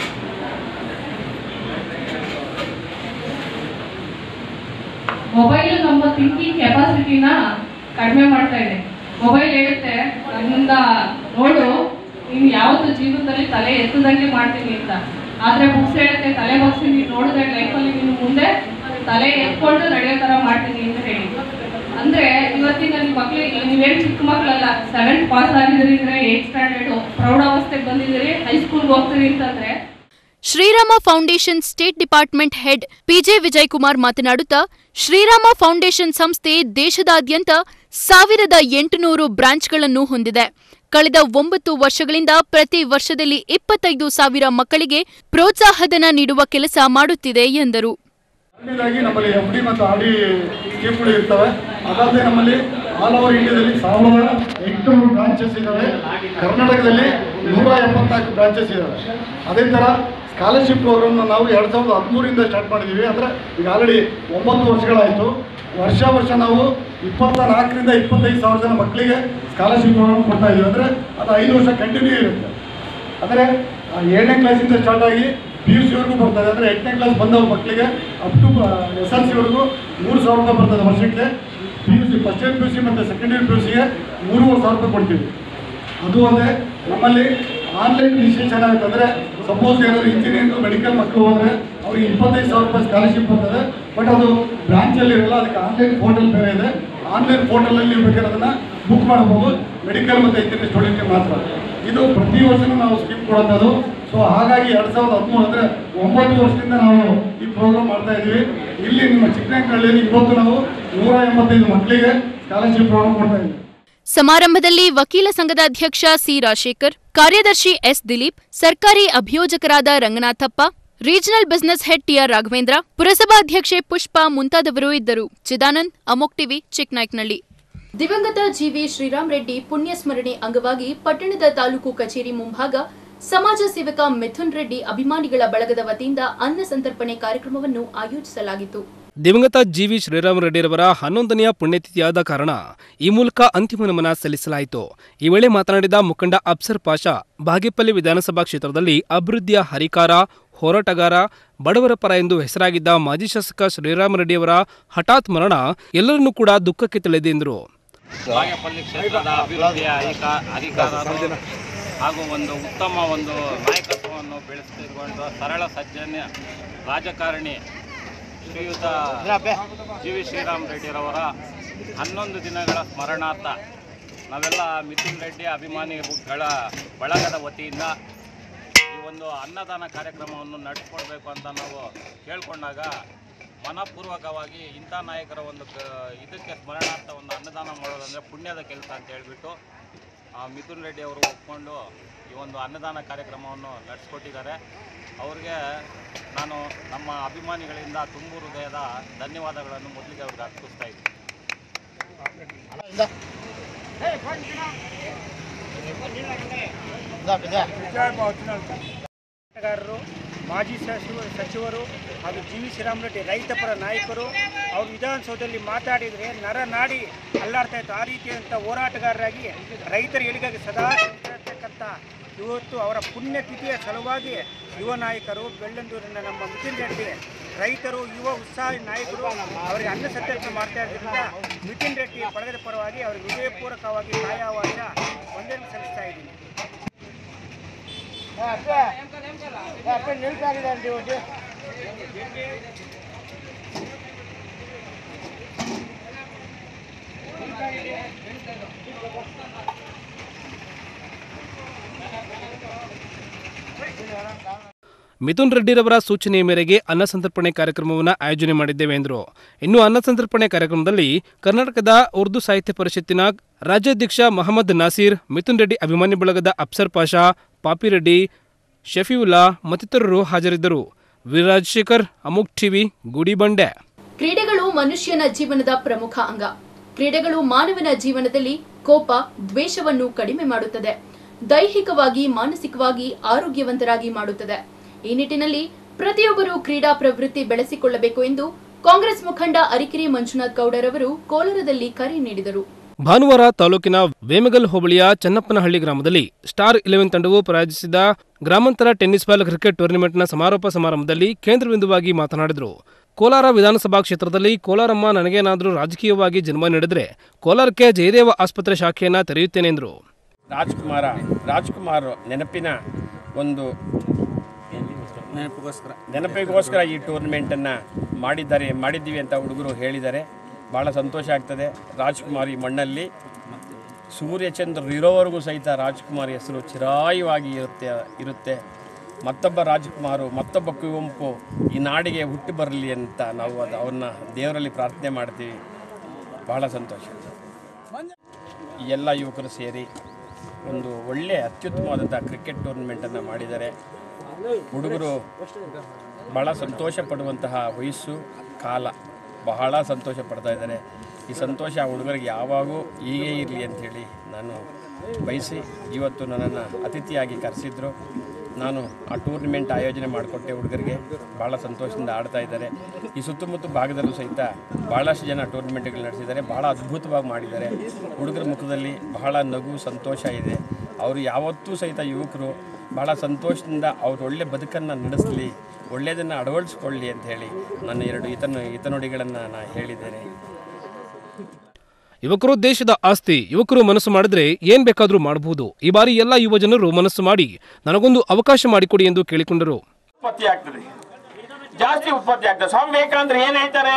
ಮೊಬೈಲ್ ನಮ್ಮ ಥಿಂಕಿಂಗ್ ಕೆಪಾಸಿಟಿನ ಕಡಿಮೆ ಮಾಡ್ತಾ ಇದೆ ಮೊಬೈಲ್ ಹೇಳುತ್ತೆ ನನ್ನಿಂದ ನೋಡು ನೀನು ಯಾವತ್ತು ಜೀವನದಲ್ಲಿ ತಲೆ ಎತ್ತದಂಗೆ ಮಾಡ್ತೀನಿ ಅಂತ ಆದ್ರೆ ಬುಕ್ಸ್ ಹೇಳುತ್ತೆ ತಲೆ ಬಗ್ಸಿ ನೀನು ನೋಡಿದ್ರೆ ಲೈಫಲ್ಲಿ ನೀನು ಮುಂದೆ ತಲೆ ಎತ್ಕೊಂಡು ನಡೆಯೋ ತರ ಮಾಡ್ತೀನಿ ಅಂತ ಹೇಳಿ ಅಂದ್ರೆ ಇವತ್ತಿನ ನಿಮ್ಮ ಮಕ್ಳಿಗೆ ನೀವೇನು ಚಿಕ್ಕ ಮಕ್ಕಳಲ್ಲ ಸೆವೆಂತ್ ಪಾಸ್ ಆಗಿದ್ರಿ ಅಂದ್ರೆ ಏಟ್ ಸ್ಟ್ಯಾಂಡರ್ಡ್ ಪ್ರೌಢಾವಸ್ಥೆಗೆ ಬಂದಿದ್ದೀರಿ ಹೈಸ್ಕೂಲ್ಗೆ ಹೋಗ್ತೀರಿ ಅಂತಂದ್ರೆ Srirama foundation state department head PJ Vijayakumar ಮಾತನಾಡುತ್ತಾ ಶ್ರೀರಾಮ ಫೌಂಡೇಶನ್ ಸಂಸ್ಥೆ ದೇಶದಾದ್ಯಂತ ಸಾವಿರದ ಎಂಟುನೂರು ಬ್ರಾಂಚ್ಗಳನ್ನು ಹೊಂದಿದೆ ಕಳೆದ ಒಂಬತ್ತು ವರ್ಷಗಳಿಂದ ಪ್ರತಿ ವರ್ಷದಲ್ಲಿ ಇಪ್ಪತ್ತೈದು ಸಾವಿರ ಮಕ್ಕಳಿಗೆ ಪ್ರೋತ್ಸಾಹಧನ ನೀಡುವ ಕೆಲಸ ಮಾಡುತ್ತಿದೆ ಎಂದರು ಮೊದಲನೇದಾಗಿ ನಮ್ಮಲ್ಲಿ ಎಫ್ ಡಿ ಮತ್ತು ಆರ್ ಡಿ ಸ್ಕೀಮ್ಗಳು ಇರ್ತವೆ ಅದಾದ್ರೆ ನಮ್ಮಲ್ಲಿ ಆಲ್ ಓವರ್ ಇಂಡಿಯಾದಲ್ಲಿ ಸಾವಿರದ ಎಂಟುನೂರು ಬ್ರಾಂಚಸ್ ಇದ್ದಾವೆ ಕರ್ನಾಟಕದಲ್ಲಿ ನೂರ ಎಪ್ಪತ್ನಾಲ್ಕು ಬ್ರಾಂಚಸ್ ಇದ್ದಾವೆ ಅದೇ ಥರ ಸ್ಕಾಲರ್ಶಿಪ್ ಪ್ರೋಗ್ರಾಮ್ನ ನಾವು ಎರಡು ಸಾವಿರದ ಹದಿಮೂರಿಂದ ಸ್ಟಾರ್ಟ್ ಮಾಡಿದ್ದೀವಿ ಅಂದರೆ ಈಗ ಆಲ್ರೆಡಿ ಒಂಬತ್ತು ವರ್ಷಗಳಾಯಿತು ವರ್ಷ ವರ್ಷ ನಾವು ಇಪ್ಪತ್ತ ನಾಲ್ಕರಿಂದ ಇಪ್ಪತ್ತೈದು ಸಾವಿರ ಜನ ಮಕ್ಕಳಿಗೆ ಸ್ಕಾಲರ್ಶಿಪ್ ಪ್ರೋಗ್ರಾಮ್ ಕೊಡ್ತಾ ಇದ್ದೀವಿ ಅಂದರೆ ಅದು ಐದು ವರ್ಷ ಕಂಟಿನ್ಯೂ ಇರುತ್ತೆ ಅಂದರೆ ಆ, ಏಳನೇ ಕ್ಲಾಸಿಂದ ಸ್ಟಾರ್ಟ್ ಆಗಿ ಪಿ ಯು ಸಿವರೆಗೂ ಬರ್ತದೆ ಅಂದರೆ ಎಂಟನೇ ಕ್ಲಾಸ್ ಬಂದವ ಮಕ್ಕಳಿಗೆ ಅಪ್ ಟು ಎಸ್ ಎಲ್ ಸಿವರೆಗೂ ಮೂರು ಸಾವಿರ ರೂಪಾಯಿ ಬರ್ತದೆ ವರ್ಷಕ್ಕೆ P U C first year P U C ಮತ್ತು ಸೆಕೆಂಡ್ ಇಯರ್ ಪಿ ಯು ಸಿಗೆ ಮೂರುವರೆ ಸಾವಿರ ರೂಪಾಯಿ ಕೊಡ್ತೀವಿ ಅದು ಅಲ್ಲದೆ ನಮ್ಮಲ್ಲಿ ಆನ್ಲೈನ್ ರಿಜಿಸ್ಟ್ರೇಷನ್ ಆಗುತ್ತೆ ಅಂದರೆ ಸಪೋಸ್ ಏನಾದ್ರು ಇಂಜಿನಿಯರಿಂಗ್ ಮೆಡಿಕಲ್ ಮಕ್ಕಳು ಹೋದರೆ ಅವ್ರಿಗೆ ಇಪ್ಪತ್ತೈದು ಸಾವಿರ ರೂಪಾಯಿ ಸ್ಕಾಲರ್ಶಿಪ್ ಬರ್ತದೆ ಬಟ್ ಅದು ಬ್ರಾಂಚಲ್ಲಿ ಇರಲ್ಲ ಅದಕ್ಕೆ ಆನ್ಲೈನ್ ಪೋರ್ಟಲ್ ಬೇರೆ ಇದೆ ಆನ್ಲೈನ್ ಪೋರ್ಟಲಲ್ಲಿ ನೀವು ಬೇಕಾದ್ರೆ ಅದನ್ನು ಬುಕ್ ಮಾಡಬಹುದು ಮೆಡಿಕಲ್ ಮತ್ತು ಇಂಜಿನಿಯರಿಂಗ್ ಸ್ಟೂಡೆಂಟ್ಗೆ ಮಾತ್ರ ಇದು ಪ್ರತಿ ವರ್ಷನೂ ನಾವು ಸ್ಕೀಮ್ ಕೊಡೋದು ಸೊ ಹಾಗಾಗಿ ಎರಡು ಸಾವಿರದ ಹದಿಮೂರು ಅಂದರೆ ಒಂಬತ್ತು ವರ್ಷದಿಂದ ನಾವು ಈ ಪ್ರೋಗ್ರಾಮ್ ಮಾಡ್ತಾ ಇದ್ದೀವಿ ಇಲ್ಲಿ ನಿಮ್ಮ ಚಿಕ್ಕನಹಳ್ಳಿಯಲ್ಲಿ ಇವತ್ತು ನಾವು ನೂರ ಎಂಬತ್ತೈದು ಮಕ್ಕಳಿಗೆ ಸ್ಕಾಲರ್ಶಿಪ್ ಪ್ರೋಗ್ರಾಮ್ ಕೊಡ್ತಾ ಇದ್ದೀವಿ ಸಮಾರಂಭದಲ್ಲಿ ವಕೀಲ ಸಂಘದ ಅಧ್ಯಕ್ಷ ಸಿ ರಾಜಶೇಖರ್ ಕಾರ್ಯದರ್ಶಿ ಎಸ್ ದಿಲೀಪ್ ಸರ್ಕಾರಿ ಅಭಿಯೋಜಕರಾದ Ranganathappa regional business head TR Raghavendra ಪುರಸಭಾಧ್ಯಕ್ಷೆ ಪುಷ್ಪ ಮುಂತಾದವರು ಇದ್ದರು ಚಿದಾನಂದ್ ಅಮೋಕ್ ಟಿವಿ ಚಿಕ್ಕನಾಯ್ಕನಹಳ್ಳಿ ದಿವಂಗತ ಜಿವಿ ಶ್ರೀರಾಮ್ ರೆಡ್ಡಿ ಪುಣ್ಯಸ್ಮರಣೆ ಅಂಗವಾಗಿ ಪಟ್ಟಣದ ತಾಲೂಕು ಕಚೇರಿ ಮುಂಭಾಗ ಸಮಾಜ ಸೇವಕ ಮಿಥುನ್ ರೆಡ್ಡಿ ಅಭಿಮಾನಿಗಳ ಬಳಗದ ವತಿಯಿಂದ ಅನ್ನ ಸಂತರ್ಪಣೆ ಕಾರ್ಯಕ್ರಮವನ್ನು ಆಯೋಜಿಸಲಾಗಿತ್ತು ದಿವಂಗತ ಜಿವಿ ಶ್ರೀರಾಮರೆಡ್ಡಿರವರ ಹನ್ನೊಂದನೆಯ ಪುಣ್ಯತಿಥಿಯಾದ ಕಾರಣ ಈ ಮೂಲಕ ಅಂತಿಮ ನಮನ ಸಲ್ಲಿಸಲಾಯಿತು ಈ ವೇಳೆ ಮಾತನಾಡಿದ ಮುಖಂಡ ಅಬ್ಸರ್ ಪಾಷಾ ಬಾಗೇಪಲ್ಲಿ ವಿಧಾನಸಭಾ ಕ್ಷೇತ್ರದಲ್ಲಿ ಅಭಿವೃದ್ಧಿಯ ಹರಿಕಾರ ಹೋರಾಟಗಾರ ಬಡವರ ಪರ ಎಂದು ಹೆಸರಾಗಿದ್ದ ಮಾಜಿ ಶಾಸಕ ಶ್ರೀರಾಮರೆಡ್ಡಿಯವರ ಹಠಾತ್ ಮರಣ ಎಲ್ಲರನ್ನೂ ಕೂಡ ದುಃಖಕ್ಕೆ ತಳೆದೆ ಎಂದರು ಬಾಗೇಪಲ್ಲಿ ಕ್ಷೇತ್ರದ ಅಭಿವೃದ್ಧಿಯ ಅಧಿಕ ಅಧಿಕಾರರು ಹಾಗೂ ಒಂದು ಉತ್ತಮ ಒಂದು ನಾಯಕತ್ವವನ್ನು ಬೆಳೆಸಿಕೊಂಡು ಸರಳ ಸಜ್ಜನ್ಯ ರಾಜಕಾರಣಿ ಶ್ರೀಯುತ ಜಿ ವಿ ಶ್ರೀರಾಮ್ ರೆಡ್ಡಿರವರ ಹನ್ನೊಂದು ದಿನಗಳ ಸ್ಮರಣಾರ್ಥ ನಾವೆಲ್ಲ ಮಿಥುನ್ ರೆಡ್ಡಿ ಅಭಿಮಾನಿಗಳ ಬಳಗದ ವತಿಯಿಂದ ಈ ಒಂದು ಅನ್ನದಾನ ಕಾರ್ಯಕ್ರಮವನ್ನು ನಡೆಸ್ಕೊಡ್ಬೇಕು ಅಂತ ನಾವು ಕೇಳ್ಕೊಂಡಾಗ ಮನಪೂರ್ವಕವಾಗಿ ಇಂಥ ನಾಯಕರ ಒಂದು ಕ- ಇದಕ್ಕೆ ಸ್ಮರಣಾರ್ಥ ಒಂದು ಅನ್ನದಾನ ಮಾಡೋದಂದರೆ ಪುಣ್ಯದ ಕೆಲಸ ಅಂತ ಹೇಳಿಬಿಟ್ಟು ಆ, ಮಿಥುನ್ ರೆಡ್ಡಿ ಅವರು ಒಪ್ಕೊಂಡು ಈ ಒಂದು ಅನ್ನದಾನ ಕಾರ್ಯಕ್ರಮವನ್ನು ನಡೆಸ್ಕೊಟ್ಟಿದ್ದಾರೆ ಅವ್ರಿಗೆ ನಾನು ನಮ್ಮ ಅಭಿಮಾನಿಗಳಿಂದ ತುಂಬು ಹೃದಯದ ಧನ್ಯವಾದಗಳನ್ನು ಮೊದಲಿಗೆ ಅವ್ರಿಗೆ ಅರ್ಪಿಸ್ತಾ ಇದ್ದೀನಿ ಹೋರಾಟಗಾರರು ಮಾಜಿ ಸಚಿವ ಸಚಿವರು ಹಾಗೂ ಜಿ ವಿ ಶ್ರೀರಾಮರೆಡ್ಡಿ ರೈತ ಪರ ನಾಯಕರು ಅವರು ವಿಧಾನಸೌಧದಲ್ಲಿ ಮಾತಾಡಿದರೆ ನರ ನಾಡಿ ಅಲ್ಲಾಡ್ತಾ ಇತ್ತು ಆ ರೀತಿಯಾದಂಥ ಹೋರಾಟಗಾರರಾಗಿ ರೈತರ ಏಳಿಗೆಗೆ ಸದಾ ಶ್ರಮಿಸಿರ್ತಕ್ಕಂಥ ಇವತ್ತು ಅವರ ಪುಣ್ಯತಿಥಿಯ ಸಲುವಾಗಿ ಯುವ ನಾಯಕರು ಬೆಳ್ಳಂದೂರಿನ ನಮ್ಮ ಮಿಥುನ್ ರೆಡ್ಡಿ ರೈತರು ಯುವ ಉತ್ಸಾಹಿ ನಾಯಕರು ಅವರಿಗೆ ಅನ್ನ ಸತ್ಯಾಗ್ರಹ ಮಾಡ್ತಾ ಇರೋದ್ರಿಂದ ಮಿಥುನ್ ರೆಡ್ಡಿ ಬಳಗದ ಪರವಾಗಿ ಅವರಿಗೆ ಹೃದಯಪೂರ್ವಕವಾಗಿ ಕಾಯವಾದ ವಂದನೆ ಸಲ್ಲಿಸ್ತಾ ಇದ್ದೀನಿ ಮಿಥುನ್ ರೆಡ್ಡಿರವರ ಸೂಚನೆಯ ಮೇರೆಗೆ ಅನ್ನ ಸಂತರ್ಪಣೆ ಕಾರ್ಯಕ್ರಮವನ್ನು ಆಯೋಜನೆ ಮಾಡಿದ್ದೇವೆ ಎಂದರು ಇನ್ನು ಅನ್ನ ಸಂತರ್ಪಣೆ ಕಾರ್ಯಕ್ರಮದಲ್ಲಿ ಕರ್ನಾಟಕದ ಉರ್ದು ಸಾಹಿತ್ಯ ಪರಿಷತ್ತಿನ ರಾಜ್ಯಾಧ್ಯಕ್ಷ ಮಹಮ್ಮದ್ ನಾಸೀರ್ ಮಿಥುನ್ ರೆಡ್ಡಿ ಅಭಿಮಾನಿ ಬಳಗದ ಅಫ್ಸರ್ ಪಾಷಾ ಪಾಪಿರೆಡ್ಡಿ ಶಫೀವುಲ್ಲಾ ಮತ್ತಿತರರು ಹಾಜರಿದ್ದರು ವೀರರಾಜಶೇಖರ್ ಅಮುಕ್ ಟಿವಿ ಗುಡಿಬಂಡೆ ಕ್ರೀಡೆಗಳು ಮನುಷ್ಯನ ಜೀವನದ ಪ್ರಮುಖ ಅಂಗ ಕ್ರೀಡೆಗಳು ಮಾನವನ ಜೀವನದಲ್ಲಿ ಕೋಪ ದ್ವೇಷವನ್ನು ಕಡಿಮೆ ಮಾಡುತ್ತದೆ ದೈಹಿಕವಾಗಿ ಮಾನಸಿಕವಾಗಿ ಆರೋಗ್ಯವಂತರಾಗಿ ಮಾಡುತ್ತದೆ ಈ ನಿಟ್ಟಿನಲ್ಲಿ ಪ್ರತಿಯೊಬ್ಬರು ಕ್ರೀಡಾ ಪ್ರವೃತ್ತಿ ಬೆಳೆಸಿಕೊಳ್ಳಬೇಕು ಎಂದು ಕಾಂಗ್ರೆಸ್ ಮುಖಂಡ ಅರಿಕೆರೆ ಮಂಜುನಾಥ್ ಗೌಡರವರು ಕೋಲಾರದಲ್ಲಿ ಕರೆ ನೀಡಿದರು ಭಾನುವಾರ ತಾಲೂಕಿನ ವೇಮಗಲ್ ಹೋಬಳಿಯ ಚನ್ನಪ್ಪನಹಳ್ಳಿ ಗ್ರಾಮದಲ್ಲಿ ಸ್ಟಾರ್ ಇಲೆವೆನ್ ತಂಡವು ಪ್ರಾಯೋಜಿಸಿದ ಗ್ರಾಮಾಂತರ ಟೆನ್ನಿಸ್ ಬಾಲ್ ಕ್ರಿಕೆಟ್ ಟೂರ್ನಿಮೆಂಟ್ನ ಸಮಾರೋಪ ಸಮಾರಂಭದಲ್ಲಿ ಕೇಂದ್ರ ಬಿಂದುವಾಗಿ ಮಾತನಾಡಿದರು ಕೋಲಾರ ವಿಧಾನಸಭಾ ಕ್ಷೇತ್ರದಲ್ಲಿ ಕೋಲಾರಮ್ಮ ನನಗೇನಾದರೂ ರಾಜಕೀಯವಾಗಿ ಜನ್ಮ ನೀಡಿದ್ರೆ ಕೋಲಾರಕ್ಕೆ ಜಯದೇವ ಆಸ್ಪತ್ರೆ ಶಾಖೆಯನ್ನ ತೆರೆಯುತ್ತೇನೆ ಎಂದರು ರಾಜ್ಕುಮಾರ ರಾಜ್ಕುಮಾರ್ ನೆನಪಿನ ಒಂದು ನೆನಪಿಗೋಸ್ಕರ ನೆನಪಿಗೋಸ್ಕರ ಈ ಟೂರ್ನಮೆಂಟನ್ನು ಮಾಡಿದ್ದಾರೆ ಮಾಡಿದ್ದೀವಿ ಅಂತ ಹುಡುಗರು ಹೇಳಿದ್ದಾರೆ ಭಾಳ ಸಂತೋಷ ಆಗ್ತದೆ ರಾಜ್ಕುಮಾರ್ ಈ ಮಣ್ಣಲ್ಲಿ ಸೂರ್ಯಚಂದ್ರ ಇರೋವರೆಗೂ ಸಹಿತ ರಾಜ್ಕುಮಾರ್ ಹೆಸರು ಚಿರಾಯವಾಗಿ ಇರುತ್ತೆ ಇರುತ್ತೆ ಮತ್ತೊಬ್ಬ ರಾಜ್ಕುಮಾರು ಮತ್ತೊಬ್ಬ ಕುವೆಂಪು ಈ ನಾಡಿಗೆ ಹುಟ್ಟಿ ಬರಲಿ ಅಂತ ನಾವು ಅದು ಅವನ್ನ ದೇವರಲ್ಲಿ ಪ್ರಾರ್ಥನೆ ಮಾಡ್ತೀವಿ ಬಹಳ ಸಂತೋಷ ಈ ಎಲ್ಲ ಯುವಕರು ಸೇರಿ ಒಂದು ಒಳ್ಳೆಯ ಅತ್ಯುತ್ತಮವಾದಂಥ ಕ್ರಿಕೆಟ್ ಟೂರ್ನಮೆಂಟನ್ನು ಮಾಡಿದ್ದಾರೆ ಹುಡುಗರು ಭಾಳ ಸಂತೋಷ ಪಡುವಂತಹ ವಯಸ್ಸು ಕಾಲ ಬಹಳ ಸಂತೋಷ ಪಡ್ತಾ ಇದ್ದಾರೆ ಈ ಸಂತೋಷ ಆ ಹುಡುಗರಿಗೆ ಯಾವಾಗೂ ಹೀಗೆ ಇರಲಿ ಅಂಥೇಳಿ ನಾನು ಬಯಸಿ ಇವತ್ತು ನನ್ನನ್ನು ಅತಿಥಿಯಾಗಿ ಕರೆಸಿದ್ರು ನಾನು ಆ ಟೂರ್ನಿಮೆಂಟ್ ಆಯೋಜನೆ ಮಾಡಿಕೊಟ್ಟೆ ಹುಡುಗರಿಗೆ ಭಾಳ ಸಂತೋಷದಿಂದ ಆಡ್ತಾ ಇದ್ದಾರೆ ಈ ಸುತ್ತಮುತ್ತ ಭಾಗದಲ್ಲೂ ಸಹಿತ ಭಾಳಷ್ಟು ಜನ ಟೂರ್ನಿಮೆಂಟ್ಗಳು ನಡೆಸಿದ್ದಾರೆ ಭಾಳ ಅದ್ಭುತವಾಗಿ ಮಾಡಿದ್ದಾರೆ ಹುಡುಗರ ಮುಖದಲ್ಲಿ ಬಹಳ ನಗು ಸಂತೋಷ ಇದೆ ಅವರು ಯಾವತ್ತೂ ಸಹಿತ ಯುವಕರು ಭಾಳ ಸಂತೋಷದಿಂದ ಅವ್ರು ಒಳ್ಳೆ ಬದುಕನ್ನು ನಡೆಸಲಿ ಒಳ್ಳೆಯದನ್ನು ಅಳವಡಿಸ್ಕೊಳ್ಳಿ ಅಂತ ಹೇಳಿ ನನ್ನ ಎರಡು ಹಿತನು ಹಿತನುಡಿಗಳನ್ನು ನಾನು ಹೇಳಿದ್ದೇನೆ ಯುವಕರು ದೇಶದ ಆಸ್ತಿ ಯುವಕರು ಮನಸ್ಸು ಮಾಡಿದ್ರೆ ಏನ್ ಬೇಕಾದ್ರೂ ಮಾಡಬಹುದು ಈ ಬಾರಿ ಎಲ್ಲ ಯುವ ಜನರು ಮನಸ್ಸು ಮಾಡಿ ನನಗೊಂದು ಅವಕಾಶ ಮಾಡಿಕೊಡಿ ಎಂದು ಕೇಳಿಕೊಂಡರು ಉತ್ಪತ್ತಿ ಆಗ್ತದೆ ಜಾಸ್ತಿ ಉತ್ಪತ್ತಿ ಆಗ್ತದೆ ಸ್ವಾಮಿ ವಿವೇಕಾನಂದರು ಏನ್ ಹೇಳ್ತಾರೆ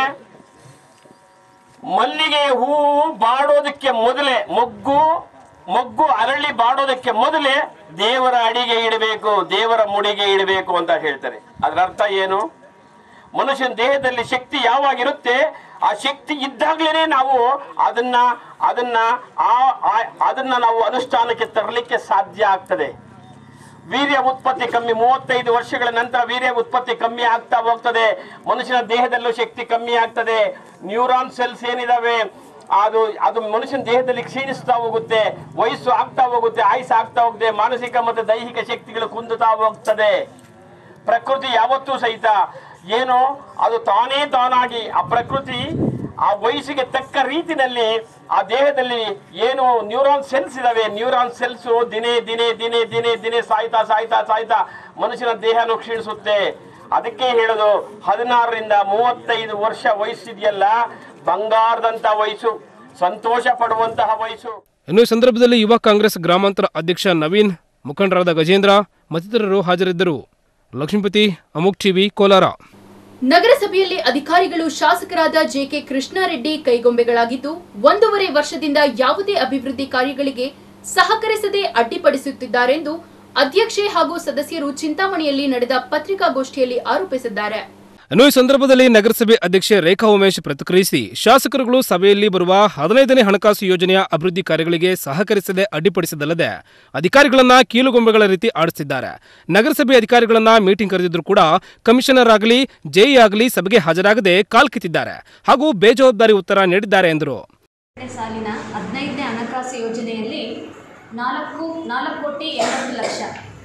ಮಲ್ಲಿಗೆ ಹೂವು ಬಾಡೋದಕ್ಕೆ ಮೊದಲೇ ಮೊಗ್ಗು ಮೊಗ್ಗು ಅರಳಿ ಬಾಡೋದಕ್ಕೆ ಮೊದಲೇ ದೇವರ ಅಡಿಗೆ ಇಡಬೇಕು ದೇವರ ಮುಡಿಗೆ ಇಡಬೇಕು ಅಂತ ಹೇಳ್ತಾರೆ ಅದರ ಅರ್ಥ ಏನು ಮನುಷ್ಯನ ದೇಹದಲ್ಲಿ ಶಕ್ತಿ ಯಾವಾಗಿರುತ್ತೆ ಆ ಶಕ್ತಿ ಇದ್ದಾಗಲೇ ನಾವು ಅದನ್ನ ಅದನ್ನ ಆ ಆ- ಅದನ್ನ ನಾವು ಅನುಷ್ಠಾನಕ್ಕೆ ತರಲಿಕ್ಕೆ ಸಾಧ್ಯ ಆಗ್ತದೆ ವೀರ್ಯ ಉತ್ಪತ್ತಿ ಕಮ್ಮಿ ಮೂವತ್ತೈದು ವರ್ಷಗಳ ನಂತರ ವೀರ್ಯ ಉತ್ಪತ್ತಿ ಕಮ್ಮಿ ಆಗ್ತಾ ಹೋಗ್ತದೆ ಮನುಷ್ಯನ ದೇಹದಲ್ಲೂ ಶಕ್ತಿ ಕಮ್ಮಿ ಆಗ್ತದೆ ನ್ಯೂರಾನ್ ಸೆಲ್ಸ್ ಏನಿದಾವೆ ಅದು ಅದು ಮನುಷ್ಯನ ದೇಹದಲ್ಲಿ ಕ್ಷೀಣಿಸ್ತಾ ಹೋಗುತ್ತೆ ವಯಸ್ಸು ಆಗ್ತಾ ಹೋಗುತ್ತೆ ಆಯುಸ್ ಆಗ್ತಾ ಹೋಗುತ್ತೆ ಮಾನಸಿಕ ಮತ್ತು ದೈಹಿಕ ಶಕ್ತಿಗಳು ಕುಂದುತ್ತಾ ಹೋಗ್ತದೆ ಪ್ರಕೃತಿ ಯಾವತ್ತೂ ಸಹಿತ ಏನು ಅದು ತಾನೇ ತಾನಾಗಿ ಆ ಪ್ರಕೃತಿ ಆ ವಯಸ್ಸಿಗೆ ತಕ್ಕ ರೀತಿಯಲ್ಲಿ ಆ ದೇಹದಲ್ಲಿ ಏನು ನ್ಯೂರಾನ್ ಸೆಲ್ಸ್ ಇದಾವೆ ನ್ಯೂರಾನ್ ಸೆಲ್ಸ್ ದಿನೇ ದಿನೇ ದಿನೇ ದಿನೇ ದಿನೇ ಸಾಯ್ತಾ ಸಾಯ್ತಾ ಸಾಯ್ತಾ ಮನುಷ್ಯನ ದೇಹನು ಕ್ಷೀಣಿಸುತ್ತೆ ಅದಕ್ಕೆ ಹೇಳೋದು ಹದಿನಾರರಿಂದ ಮೂವತ್ತೈದು ವರ್ಷ ವಯಸ್ಸಿದೆಯಲ್ಲ ಬಂಗಾರದಂತ ವಯಸ್ಸು ಸಂತೋಷ ಪಡುವಂತಹ ವಯಸ್ಸು ಇನ್ನು ಈ ಸಂದರ್ಭದಲ್ಲಿ ಯುವ ಕಾಂಗ್ರೆಸ್ ಗ್ರಾಮಾಂತರ ಅಧ್ಯಕ್ಷ ನವೀನ್ ಮುಖಂಡರಾದ ಗಜೇಂದ್ರ ಮತ್ತಿತರರು ಹಾಜರಿದ್ದರು ಲಕ್ಷ್ಮೀಪತಿ ಅಮುಕ್ ಟಿವಿ ಕೋಲಾರ ನಗರಸಭೆಯಲ್ಲಿ ಅಧಿಕಾರಿಗಳು ಶಾಸಕರಾದ ಜೆಕೆ ಕೃಷ್ಣಾರೆಡ್ಡಿ ಕೈಗೊಂಬೆಗಳಾಗಿದ್ದು ಒಂದೂವರೆ ವರ್ಷದಿಂದ ಯಾವುದೇ ಅಭಿವೃದ್ಧಿ ಕಾರ್ಯಗಳಿಗೆ ಸಹಕರಿಸದೆ ಅಡ್ಡಿಪಡಿಸುತ್ತಿದ್ದಾರೆಂದು ಅಧ್ಯಕ್ಷೆ ಹಾಗೂ ಸದಸ್ಯರು ಚಿಂತಾಮಣಿಯಲ್ಲಿ ನಡೆದ ಪತ್ರಿಕಾಗೋಷ್ಠಿಯಲ್ಲಿ ಆರೋಪಿಸಿದ್ದಾರೆ ಇನ್ನು ಈ ಸಂದರ್ಭದಲ್ಲಿ ನಗರಸಭೆ ಅಧ್ಯಕ್ಷೆ ರೇಖಾ ಉಮೇಶ್ ಪ್ರತಿಕ್ರಿಯಿಸಿ ಶಾಸಕರುಗಳು ಸಭೆಯಲ್ಲಿ ಬರುವ ಹದಿನೈದನೇ ಹಣಕಾಸು ಯೋಜನೆಯ ಅಭಿವೃದ್ಧಿ ಕಾರ್ಯಗಳಿಗೆ ಸಹಕರಿಸದೆ ಅಡ್ಡಿಪಡಿಸಿದಲ್ಲದೆ ಅಧಿಕಾರಿಗಳನ್ನ ಕೀಲುಗೊಂಬೆಗಳ ರೀತಿ ಆಡಿಸಿದ್ದಾರೆ ನಗರಸಭೆ ಅಧಿಕಾರಿಗಳನ್ನ ಮೀಟಿಂಗ್ ಕರೆದಿದ್ರು ಕೂಡ ಕಮಿಷನರ್ ಆಗಲಿ ಜೆಇ ಆಗಲಿ ಸಭೆಗೆ ಹಾಜರಾಗದೆ ಕಾಲ್ಕಿತ್ತಿದ್ದಾರೆ ಹಾಗೂ ಬೇಜವಾಬ್ದಾರಿ ಉತ್ತರ ನೀಡಿದ್ದಾರೆ ಎಂದರು ಎರಡನೇ ಸಾಲಿನ ಹದಿನೈದನೇ ಹಣಕಾಸು ಯೋಜನೆಯಲ್ಲಿ ನಾಲ್ಕು ನಾಲ್ಕು ಕೋಟಿ ಎಂಬತ್ತು ಲಕ್ಷ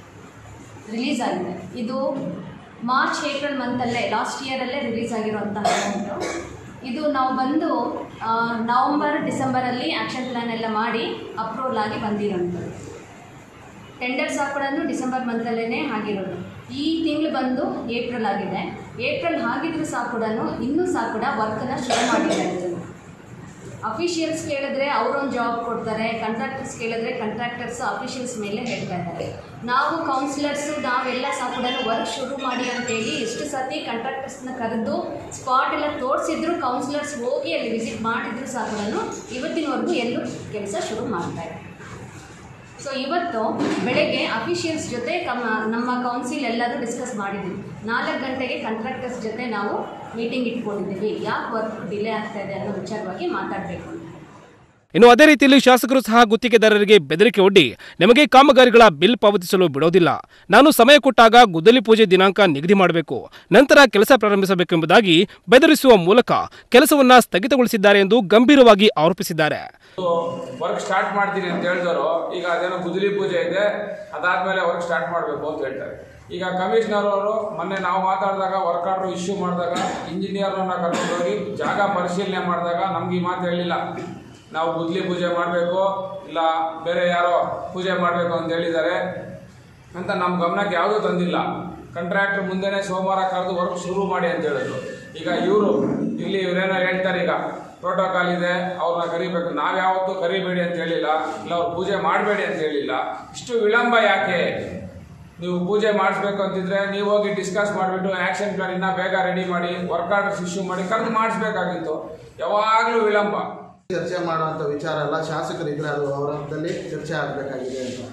ರಿಲೀಸ್ ಆಗಿದೆ ಇದು ಮಾರ್ಚ್ ಏಪ್ರಿಲ್ ಮಂತಲ್ಲೇ ಲಾಸ್ಟ್ ಇಯರಲ್ಲೇ ರಿಲೀಸ್ ಆಗಿರುವಂಥ ಅಮೌಂಟು ಇದು ನಾವು ಬಂದು ಆ, ನವಂಬರ್ ಡಿಸೆಂಬರಲ್ಲಿ ಆ್ಯಕ್ಷನ್ ಪ್ಲ್ಯಾನ್ ಎಲ್ಲ ಮಾಡಿ ಅಪ್ರೂವಲ್ ಆಗಿ ಬಂದಿರೋಂಥದ್ದು ಟೆಂಡರ್ ಸಹ ಕೂಡ ಡಿಸೆಂಬರ್ ಮಂತಲ್ಲೇ ಆಗಿರೋದು ಈ ತಿಂಗಳು ಬಂದು ಏಪ್ರಿಲ್ ಆಗಿದೆ ಏಪ್ರಿಲ್ ಆಗಿದ್ರು ಸಹ ಕೂಡ ಇನ್ನೂ ಸಹ ಕೂಡ ವರ್ಕನ್ನು ಶುರು ಮಾಡಿದ್ದಾರೆ ಇದನ್ನು ಅಫಿಷಿಯಲ್ಸ್ ಕೇಳಿದ್ರೆ ಅವರೊಂದು ಜಾಬ್ ಕೊಡ್ತಾರೆ ಕಾಂಟ್ರಾಕ್ಟರ್ಸ್ ಕೇಳಿದ್ರೆ ಕಾಂಟ್ರಾಕ್ಟರ್ಸ್ ಅಫಿಷಿಯಲ್ಸ್ ಮೇಲೆ ಹೇಳ್ತಾ ಇದ್ದಾರೆ ನಾವು ಕೌನ್ಸಿಲರ್ಸು ನಾವೆಲ್ಲ ಸಹ ಕೂಡ ವರ್ಕ್ ಶುರು ಮಾಡಿ ಅಂತೇಳಿ ಎಷ್ಟು ಸತಿ ಕಾಂಟ್ರಾಕ್ಟರ್ಸ್ನ ಕರೆದು ಸ್ಪಾಟ್ ಎಲ್ಲ ತೋರಿಸಿದ್ರು ಕೌನ್ಸಿಲರ್ಸ್ ಹೋಗಿ ಅಲ್ಲಿ ವಿಸಿಟ್ ಮಾಡಿದ್ರು ಸಹ ಕೂಡ ಇವತ್ತಿನವರೆಗೂ ಎಲ್ಲೂ ಕೆಲಸ ಶುರು ಮಾಡ್ತಾ ಇಲ್ಲ ಸೊ ಇವತ್ತು ಬೆಳಗ್ಗೆ ಅಫಿಷಿಯಲ್ಸ್ ಜೊತೆ ಕಮ ನಮ್ಮ ಕೌನ್ಸಿಲ್ ಎಲ್ಲರೂ ಡಿಸ್ಕಸ್ ಮಾಡಿದ್ವಿ ನಾಲ್ಕು ಗಂಟೆಗೆ ಕಾಂಟ್ರಾಕ್ಟರ್ಸ್ ಜೊತೆ ನಾವು ಮೀಟಿಂಗ್ ಇಟ್ಕೊಂಡಿದ್ದೀವಿ ಯಾಕೆ ವರ್ಕ್ ಡಿಲೇ ಆಗ್ತಾ ಇದೆ ಅನ್ನೋ ವಿಚಾರವಾಗಿ ಮಾತಾಡಬೇಕು ಅಂತ ಇನ್ನು ಅದೇ ರೀತಿಯಲ್ಲಿ ಶಾಸಕರು ಸಹ ಗುತ್ತಿಗೆದಾರರಿಗೆ ಬೆದರಿಕೆ ಒಡ್ಡಿ ನಿಮಗೆ ಕಾಮಗಾರಿಗಳ ಬಿಲ್ ಪಾವತಿಸಲು ಬಿಡೋದಿಲ್ಲ ನಾನು ಸಮಯ ಕೊಟ್ಟಾಗ ಗುದ್ದಲಿ ಪೂಜೆ ದಿನಾಂಕ ನಿಗದಿ ಮಾಡಬೇಕು ನಂತರ ಕೆಲಸ ಪ್ರಾರಂಭಿಸಬೇಕೆಂಬುದಾಗಿ ಬೆದರಿಸುವ ಮೂಲಕ ಕೆಲಸವನ್ನ ಸ್ಥಗಿತಗೊಳಿಸಿದ್ದಾರೆ ಎಂದು ಗಂಭೀರವಾಗಿ ಆರೋಪಿಸಿದ್ದಾರೆ ವರ್ಕ್ ಸ್ಟಾರ್ಟ್ ಮಾಡ್ತೀನಿ ಅಂತ ಹೇಳಿದವರು ಈಗ ಅದೇನೋ ಗುದ್ದಲಿ ಪೂಜೆ ಇದೆ ಅದಾದ್ಮೇಲೆ ವರ್ಕ್ ಸ್ಟಾರ್ಟ್ ಮಾಡಬೇಕು ಅಂತ ಹೇಳ್ತಾರೆ ಈಗ ಕಮಿಷನರ್ ಅವರು ಮೊನ್ನೆ ನಾವು ಮಾತಾಡಿದಾಗ ವರ್ಕ್ ಆರ್ಡರ್ ಇಶ್ಯೂ ಮಾಡಿದಾಗ ಇಂಜಿನಿಯರ್ನ ಕರ್ಕೊಂಡು ಹೋಗಿ ಜಾಗ ಪರಿಶೀಲನೆ ಮಾಡಿದಾಗ ನಮ್ಗೆ ಈ ಮಾತು ಹೇಳಿಲ್ಲ ನಾವು ಗುದ್ದಲಿ ಪೂಜೆ ಮಾಡಬೇಕು ಇಲ್ಲ ಬೇರೆ ಯಾರೋ ಪೂಜೆ ಮಾಡಬೇಕು ಅಂತ ಹೇಳಿದ್ದಾರೆ ಅಂತ ನಮ್ಮ ಗಮನಕ್ಕೆ ಯಾವುದೂ ತಂದಿಲ್ಲ ಕಾಂಟ್ರಾಕ್ಟರ್ ಮುಂದೆನೇ ಸೋಮವಾರ ಕರೆದು ವರ್ಕ್ ಶುರು ಮಾಡಿ ಅಂತ ಹೇಳಿದ್ರು ಈಗ ಇವರು ಇಲ್ಲಿ ಇವರೇನೋ ಹೇಳ್ತಾರೆ ಈಗ ಪ್ರೋಟೋಕಾಲ್ ಇದೆ ಅವ್ರನ್ನ ಕರಿಬೇಕು ನಾವು ಯಾವತ್ತೂ ಕರಿಬೇಡಿ ಅಂತ ಹೇಳಿಲ್ಲ ಇಲ್ಲ ಅವ್ರು ಪೂಜೆ ಮಾಡಬೇಡಿ ಅಂತ ಹೇಳಿಲ್ಲ ಇಷ್ಟು ವಿಳಂಬ ಯಾಕೆ ನೀವು ಪೂಜೆ ಮಾಡಿಸ್ಬೇಕು ಅಂತಿದ್ರೆ ನೀವು ಹೋಗಿ ಡಿಸ್ಕಸ್ ಮಾಡಿಬಿಟ್ಟು ಆ್ಯಕ್ಷನ್ ಪ್ಲಾನ್ ಇನ್ನೂ ಬೇಗ ರೆಡಿ ಮಾಡಿ ವರ್ಕ್ ಆರ್ಡರ್ಸ್ ಇಶ್ಯೂ ಮಾಡಿ ಕರೆದು ಮಾಡಿಸ್ಬೇಕಾಗಿತ್ತು ಯಾವಾಗಲೂ ವಿಳಂಬ ಚರ್ಚೆ ಮಾಡುವಂಥ ವಿಚಾರ ಅಲ್ಲ ಶಾಸಕರಿದ್ರೆ ಅದು ಅವರಲ್ಲಿ ಚರ್ಚೆ ಆಗಬೇಕಾಗಿದೆ ಅಂತ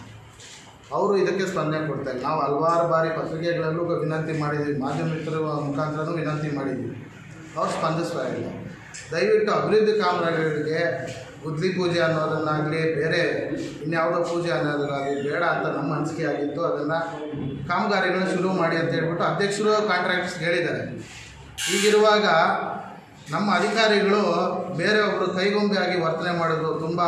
ಅವರು ಇದಕ್ಕೆ ಸ್ಪಂದನೆ ಕೊಡ್ತಾರೆ ನಾವು ಹಲವಾರು ಬಾರಿ ಪತ್ರಿಕೆಗಳಲ್ಲೂ ವಿನಂತಿ ಮಾಡಿದ್ದೀವಿ ಮಾಧ್ಯಮ ಮಿತ್ರರ ಮುಖಾಂತರನೂ ವಿನಂತಿ ಮಾಡಿದ್ದೀವಿ ಅವ್ರು ಸ್ಪಂದಿಸ್ತಾ ಇಲ್ಲ ದಯವಿಟ್ಟು ಅಭಿವೃದ್ಧಿ ಕಾಮಗಾರಿಗಳಿಗೆ ಗುದ್ಲಿ ಪೂಜೆ ಅನ್ನೋದನ್ನಾಗಲಿ ಬೇರೆ ಇನ್ಯಾವುದೋ ಪೂಜೆ ಅನ್ನೋದಾಗಲಿ ಬೇಡ ಅಂತ ನಮ್ಮ ಅನಿಸಿಕೆ ಆಗಿತ್ತು ಅದನ್ನು ಕಾಮಗಾರಿಗಳನ್ನ ಶುರು ಮಾಡಿ ಅಂತ ಹೇಳ್ಬಿಟ್ಟು ಅಧ್ಯಕ್ಷರು ಕಾಂಟ್ರಾಕ್ಟ್ಸ್ ಹೇಳಿದ್ದಾರೆ ಹೀಗಿರುವಾಗ ನಮ್ಮ ಅಧಿಕಾರಿಗಳು ಬೇರೆಯೊಬ್ಬರು ಕೈಗೊಂಬೆಯಾಗಿ ವರ್ತನೆ ಮಾಡೋದು ತುಂಬ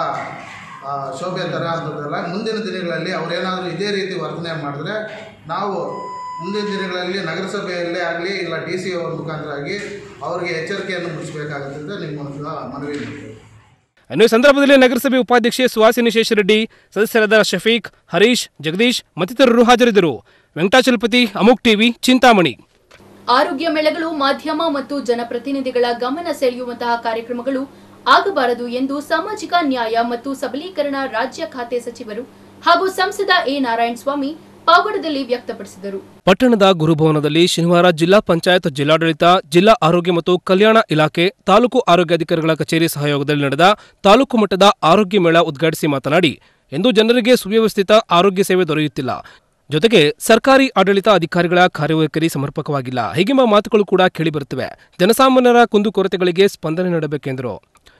ಆ, ಶೋಭೆ ಥರ ಅಂತದಲ್ಲ ಮುಂದಿನ ದಿನಗಳಲ್ಲಿ ಅವರೇನಾದರೂ ಇದೇ ರೀತಿ ವರ್ತನೆ ಮಾಡಿದ್ರೆ ನಾವು ಮುಂದಿನ ದಿನಗಳಲ್ಲಿ ನಗರಸಭೆಯಲ್ಲೇ ಆಗಲಿ ಇಲ್ಲ ಡಿ ಸಿ ಅವ್ರ ಮುಖಾಂತರ ಆಗಿ ಅವರಿಗೆ ಎಚ್ಚರಿಕೆಯನ್ನು ಮೂಡಿಸಬೇಕಾಗುತ್ತೆ ಅಂತ ನಿಮ್ಮ ಮೂಲಕ ಮನವಿ ಮಾಡ್ತೀನಿ ಇನ್ನು ಈ ಸಂದರ್ಭದಲ್ಲಿ ನಗರಸಭೆ ಉಪಾಧ್ಯಕ್ಷೆ ಸುಹಾಸಿನಿ ಶೇಷರೆಡ್ಡಿ ಸದಸ್ಯರಾದ ಶಫೀಕ್ ಹರೀಶ್ ಜಗದೀಶ್ ಮತ್ತಿತರರು ಹಾಜರಿದ್ದರು ವೆಂಕಟಾಚಲಪತಿ ಅಮುಕ್ ಟಿವಿ ಚಿಂತಾಮಣಿ ಆರೋಗ್ಯ ಮೇಳಗಳು ಮಾಧ್ಯಮ ಮತ್ತು ಜನಪ್ರತಿನಿಧಿಗಳ ಗಮನ ಸೆಳೆಯುವಂತಹ ಕಾರ್ಯಕ್ರಮಗಳು ಆಗಬಾರದು ಎಂದು ಸಾಮಾಜಿಕ ನ್ಯಾಯ ಮತ್ತು ಸಬಲೀಕರಣ ರಾಜ್ಯ ಖಾತೆ ಸಚಿವರು ಹಾಗೂ ಸಂಸದ ಎ ನಾರಾಯಣಸ್ವಾಮಿ ಪಾವಗಡದಲ್ಲಿ ವ್ಯಕ್ತಪಡಿಸಿದರು ಪಟ್ಟಣದ ಗುರುಭವನದಲ್ಲಿ ಶನಿವಾರ ಜಿಲ್ಲಾ ಪಂಚಾಯತ್ ಜಿಲ್ಲಾಡಳಿತ ಜಿಲ್ಲಾ ಆರೋಗ್ಯ ಮತ್ತು ಕಲ್ಯಾಣ ಇಲಾಖೆ ತಾಲೂಕು ಆರೋಗ್ಯಾಧಿಕಾರಿಗಳ ಕಚೇರಿ ಸಹಯೋಗದಲ್ಲಿ ನಡೆದ ತಾಲೂಕು ಮಟ್ಟದ ಆರೋಗ್ಯ ಮೇಳ ಉದ್ಘಾಟಿಸಿ ಮಾತನಾಡಿ ಎಂದು ಜನರಿಗೆ ಸುವ್ಯವಸ್ಥಿತ ಆರೋಗ್ಯ ಸೇವೆ ದೊರೆಯುತ್ತಿಲ್ಲ ಜೊತೆಗೆ ಸರ್ಕಾರಿ ಆಡಳಿತ ಅಧಿಕಾರಿಗಳ ಕಾರ್ಯವೈಖರಿ ಸಮರ್ಪಕವಾಗಿಲ್ಲ ಹೀಗೆಂಬ ಮಾತುಗಳು ಕೂಡ ಕೇಳಿಬರುತ್ತಿವೆ ಜನಸಾಮಾನ್ಯರ ಕುಂದುಕೊರತೆಗಳಿಗೆ ಸ್ಪಂದನೆ ನೀಡಬೇಕೆಂದರು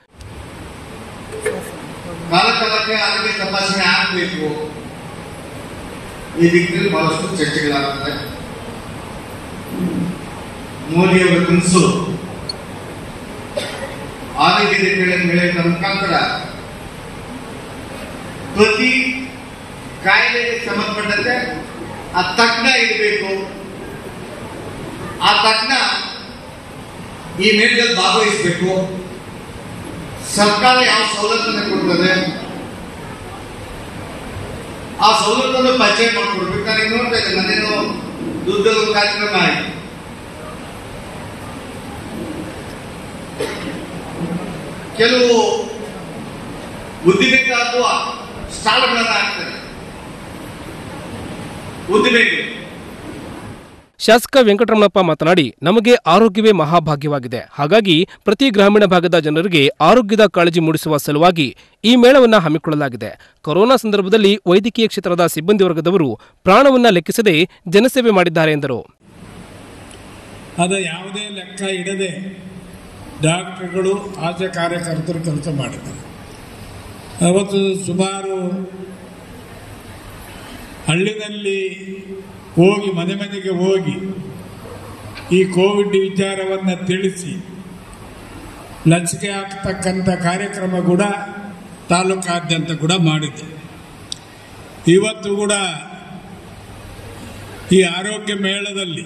ಕಾಲ ಕಾಲಕ್ಕೆ ಆರೋಗ್ಯ ತಪಾಸಣೆ ಆಗಬೇಕು ಈ ದಿಕ್ಕಿನಲ್ಲಿ ಬಹಳಷ್ಟು ಚರ್ಚೆಗಳಾಗ್ತದೆ ಮೋದಿಯವರ ಕನಸು ಆರೋಗ್ಯದ ಬೆಳೆ ಬೆಳೆಯುವ ಮುಖಾಂತರ ಪ್ರತಿ ಕಾಯಿಲೆಗೆ ಸಂಬಂಧಪಟ್ಟಂತೆ ಆ ತಜ್ಞ ಇರಬೇಕು ಆ ತಜ್ಞ ಈ ಮೇಳದಲ್ಲಿ ಭಾಗವಹಿಸಬೇಕು ಸರ್ಕಾರ ಯಾವ ಸವಲತ್ತನ್ನು ಕೊಡ್ತದೆ ಆ ಸವಲತ್ತನ್ನು ಪರಿಚಯ ಮಾಡಿಕೊಡ್ಬೇಕು ನಾನು ಈಗ ನೋಡ್ತಾ ಇದ್ದೆ ಮನೇನು ದುಡ್ಡಲ್ಲಿ ಒಂದು ಕಾರ್ಯಕ್ರಮ ಆಯ್ತು ಕೆಲವು ಉದ್ದಿಮೆಗೆ ಹಾಕುವ ಸ್ಟಾಲ್ಗಳನ್ನು ಹಾಕ್ತಾರೆ ಉದ್ದಿಮೆಗೆ ಶಾಸಕ ವೆಂಕಟರಮಣಪ್ಪ ಮಾತನಾಡಿ ನಮಗೆ ಆರೋಗ್ಯವೇ ಮಹಾಭಾಗ್ಯವಾಗಿದೆ ಹಾಗಾಗಿ ಪ್ರತಿ ಗ್ರಾಮೀಣ ಭಾಗದ ಜನರಿಗೆ ಆರೋಗ್ಯದ ಕಾಳಜಿ ಮೂಡಿಸುವ ಸಲುವಾಗಿ ಈ ಮೇಳವನ್ನು ಹಮ್ಮಿಕೊಳ್ಳಲಾಗಿದೆ ಕೊರೋನಾ ಸಂದರ್ಭದಲ್ಲಿ ವೈದ್ಯಕೀಯ ಕ್ಷೇತ್ರದ ಸಿಬ್ಬಂದಿ ವರ್ಗದವರು ಪ್ರಾಣವನ್ನ ಲೆಕ್ಕಿಸದೆ ಜನಸೇವೆ ಮಾಡಿದ್ದಾರೆ ಎಂದರು ಅದು ಯಾವುದೇ ಲೆಕ್ಕ ಇಡದೆ ಡಾಕ್ಟರ್ಗಳು ಆಶಾ ಕಾರ್ಯಕರ್ತರು ಕೆಲಸ ಮಾಡಿದ್ದಾರೆ ಅವತ್ತು ಸುಮಾರು ಹಳ್ಳಿನಲ್ಲಿ ಹೋಗಿ ಮನೆ ಮನೆಗೆ ಹೋಗಿ ಈ ಕೋವಿಡ್ ವಿಚಾರವನ್ನು ತಿಳಿಸಿ ಲಸಿಕೆ ಹಾಕ್ತಕ್ಕಂಥ ಕಾರ್ಯಕ್ರಮ ಕೂಡ ತಾಲೂಕಾದ್ಯಂತ ಕೂಡ ಮಾಡಿದೆ ಇವತ್ತು ಕೂಡ ಈ ಆರೋಗ್ಯ ಮೇಳದಲ್ಲಿ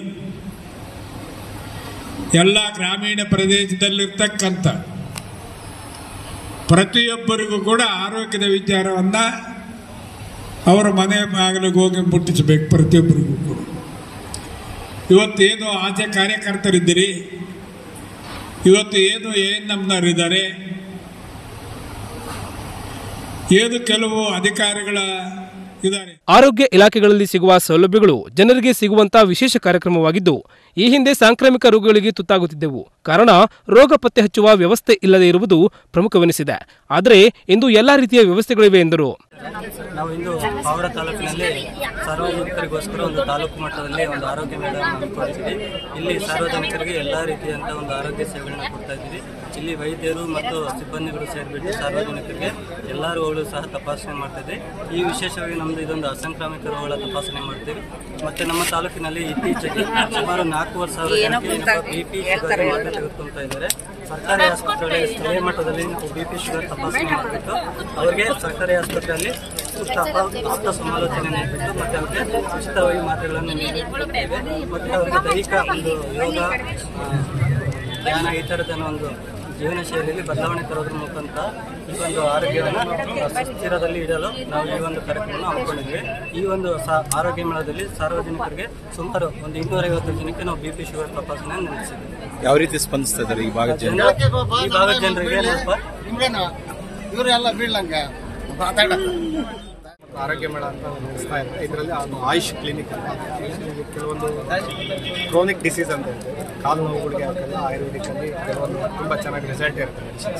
ಎಲ್ಲ ಗ್ರಾಮೀಣ ಪ್ರದೇಶದಲ್ಲಿರ್ತಕ್ಕಂಥ ಪ್ರತಿಯೊಬ್ಬರಿಗೂ ಕೂಡ ಆರೋಗ್ಯದ ವಿಚಾರವನ್ನು ಅವರ ಮನೆ ಬಾಗಿಲಿಗೆ ಹೋಗಿ ಮುಟ್ಟಿಸಬೇಕು ಪ್ರತಿಯೊಬ್ಬರಿಗೂ ಕೂಡ ಇವತ್ತೇನು ಆಚೆ ಕಾರ್ಯಕರ್ತರಿದ್ದೀರಿ ಇವತ್ತು ಏನು ಏನು ನಮ್ಮನವರಿದ್ದಾರೆ ಏನು ಕೆಲವು ಅಧಿಕಾರಿಗಳ ಇದ್ದಾರೆ ಆರೋಗ್ಯ ಇಲಾಖೆಗಳಲ್ಲಿ ಸಿಗುವ ಸೌಲಭ್ಯಗಳು ಜನರಿಗೆ ಸಿಗುವಂತ ವಿಶೇಷ ಕಾರ್ಯಕ್ರಮವಾಗಿದ್ದು ಈ ಹಿಂದೆ ಸಾಂಕ್ರಾಮಿಕ ರೋಗಗಳಿಗೆ ತುತ್ತಾಗುತ್ತಿದ್ದೆವು ಕಾರಣ ರೋಗ ಪತ್ತೆ ಹಚ್ಚುವ ವ್ಯವಸ್ಥೆ ಇಲ್ಲದೆ ಇರುವುದು ಪ್ರಮುಖವೆನಿಸಿದೆ ಆದರೆ ಇಂದು ಎಲ್ಲಾ ರೀತಿಯ ವ್ಯವಸ್ಥೆಗಳಿವೆ ಎಂದರು ನಾವು ಇಂದು ಪಾವಡ ತಾಲೂಕಿನಲ್ಲಿ ಸಾರ್ವಜನಿಕರಿಗೋಸ್ಕರ ಒಂದು ತಾಲೂಕು ಮಟ್ಟದಲ್ಲಿ ಒಂದು ಆರೋಗ್ಯ ಮೇಳ ಹಮ್ಮಿಕೊಂಡಿದ್ದೀವಿ ಇಲ್ಲಿ ಸಾರ್ವಜನಿಕರಿಗೆ ಎಲ್ಲ ರೀತಿಯಂಥ ಒಂದು ಆರೋಗ್ಯ ಸೇವೆಗಳನ್ನ ಕೊಡ್ತಾ ಇದ್ದೀವಿ ಇಲ್ಲಿ ವೈದ್ಯರು ಮತ್ತು ಸಿಬ್ಬಂದಿಗಳು ಸೇರಿಬಿಟ್ಟು ಸಾರ್ವಜನಿಕರಿಗೆ ಎಲ್ಲ ರೋಗಗಳು ಸಹ ತಪಾಸಣೆ ಮಾಡ್ತಿದ್ದೆ ಈ ವಿಶೇಷವಾಗಿ ನಮ್ಮದು ಇದೊಂದು ಅಸಂಕ್ರಾಮಿಕ ರೋಗಗಳ ತಪಾಸಣೆ ಮಾಡ್ತೀವಿ ಮತ್ತು ನಮ್ಮ ತಾಲೂಕಿನಲ್ಲಿ ಇತ್ತೀಚೆಗೆ ಸುಮಾರು ನಾಲ್ಕೂವರೆ ಸಾವಿರ ಜನಕ್ಕೆ ಬಿ ಪಿ ಶುಗರ್ ಮಾತ್ರೆ ತೆಗೆದುಕೊಳ್ತಾ ಇದ್ದಾರೆ ಸರ್ಕಾರಿ ಆಸ್ಪತ್ರೆಗಳಲ್ಲಿ ಸ್ಥಳೀಯ ಮಟ್ಟದಲ್ಲಿ ನಾವು ಬಿ ಪಿ ಶುಗರ್ ತಪಾಸಣೆ ಮಾಡಿಬಿಟ್ಟು ಅವರಿಗೆ ಸರ್ಕಾರಿ ಆಸ್ಪತ್ರೆಯಲ್ಲಿ ಸೂಕ್ತ ಅಪ- ಆಪ್ತ ಸಮಾಲೋಚನೆ ನೀಡಿಬಿಟ್ಟು ಮತ್ತು ಅವರಿಗೆ ಉಚಿತವಾಗಿ ಮಾತ್ರೆಗಳನ್ನು ನೀಡುತ್ತೇವೆ ಮತ್ತು ಅವರಿಗೆ ದೈಹಿಕ ಒಂದು ಯೋಗ ಆ, ಧ್ಯಾನ ಈ ಥರದ ಒಂದು ಜೀವನ ಶೈಲಿಯಲ್ಲಿ ಬದಲಾವಣೆ ತರೋದ್ರ ಮುಖಾಂತರ ಈ ಒಂದು ಆರೋಗ್ಯವನ್ನು ಸುಸ್ಥಿರದಲ್ಲಿ ಇಡಲು ನಾವು ಈ ಒಂದು ಕಾರ್ಯಕ್ರಮವನ್ನು ಹಮ್ಮಿಕೊಂಡಿದ್ವಿ ಈ ಒಂದು ಸಾ ಆರೋಗ್ಯ ಮೇಳದಲ್ಲಿ ಸಾರ್ವಜನಿಕರಿಗೆ ಸುಮಾರು ಒಂದು ಇನ್ನೂರೈವತ್ತು ಜನಕ್ಕೆ ನಾವು ಬಿ ಪಿ ಶುಗರ್ ತಪಾಸಣೆ ನಡೆಸಿದ್ವಿ ಯಾವ ರೀತಿ ಸ್ಪಂದಿಸ್ತಾ ಇದ್ದಾರೆ ಈ ಭಾಗದ ಜನ ಈ ಭಾಗದ ಜನರಿಗೆ ಸ್ವಲ್ಪ ಇವರೆಲ್ಲ ಬೀಳಂಗ ಮಾತಾಡ ಆರೋಗ್ಯ ಮೇಳ ಅಂತ ನಡೆಸ್ತಾ ಇದ್ದಾರೆ ಇದರಲ್ಲಿ ಒಂದು ಆಯುಷ್ ಕ್ಲಿನಿಕ್ ಅಂತ ಇಲ್ಲಿ ಕೆಲವೊಂದು ಕ್ರೋನಿಕ್ ಡಿಸೀಸ್ ಅಂತ ಇರ್ತದೆ ಕಾಲು ನೋವುಗಳಿಗೆ ಹಾಕಲ್ಲ ಆಯುರ್ವೇದಿಕಲ್ಲಿ ಕೆಲವೊಂದು ತುಂಬ ಚೆನ್ನಾಗಿ ರಿಸಲ್ಟ್ ಇರುತ್ತೆ ಮೆಡಿಸಿನ್ಸ್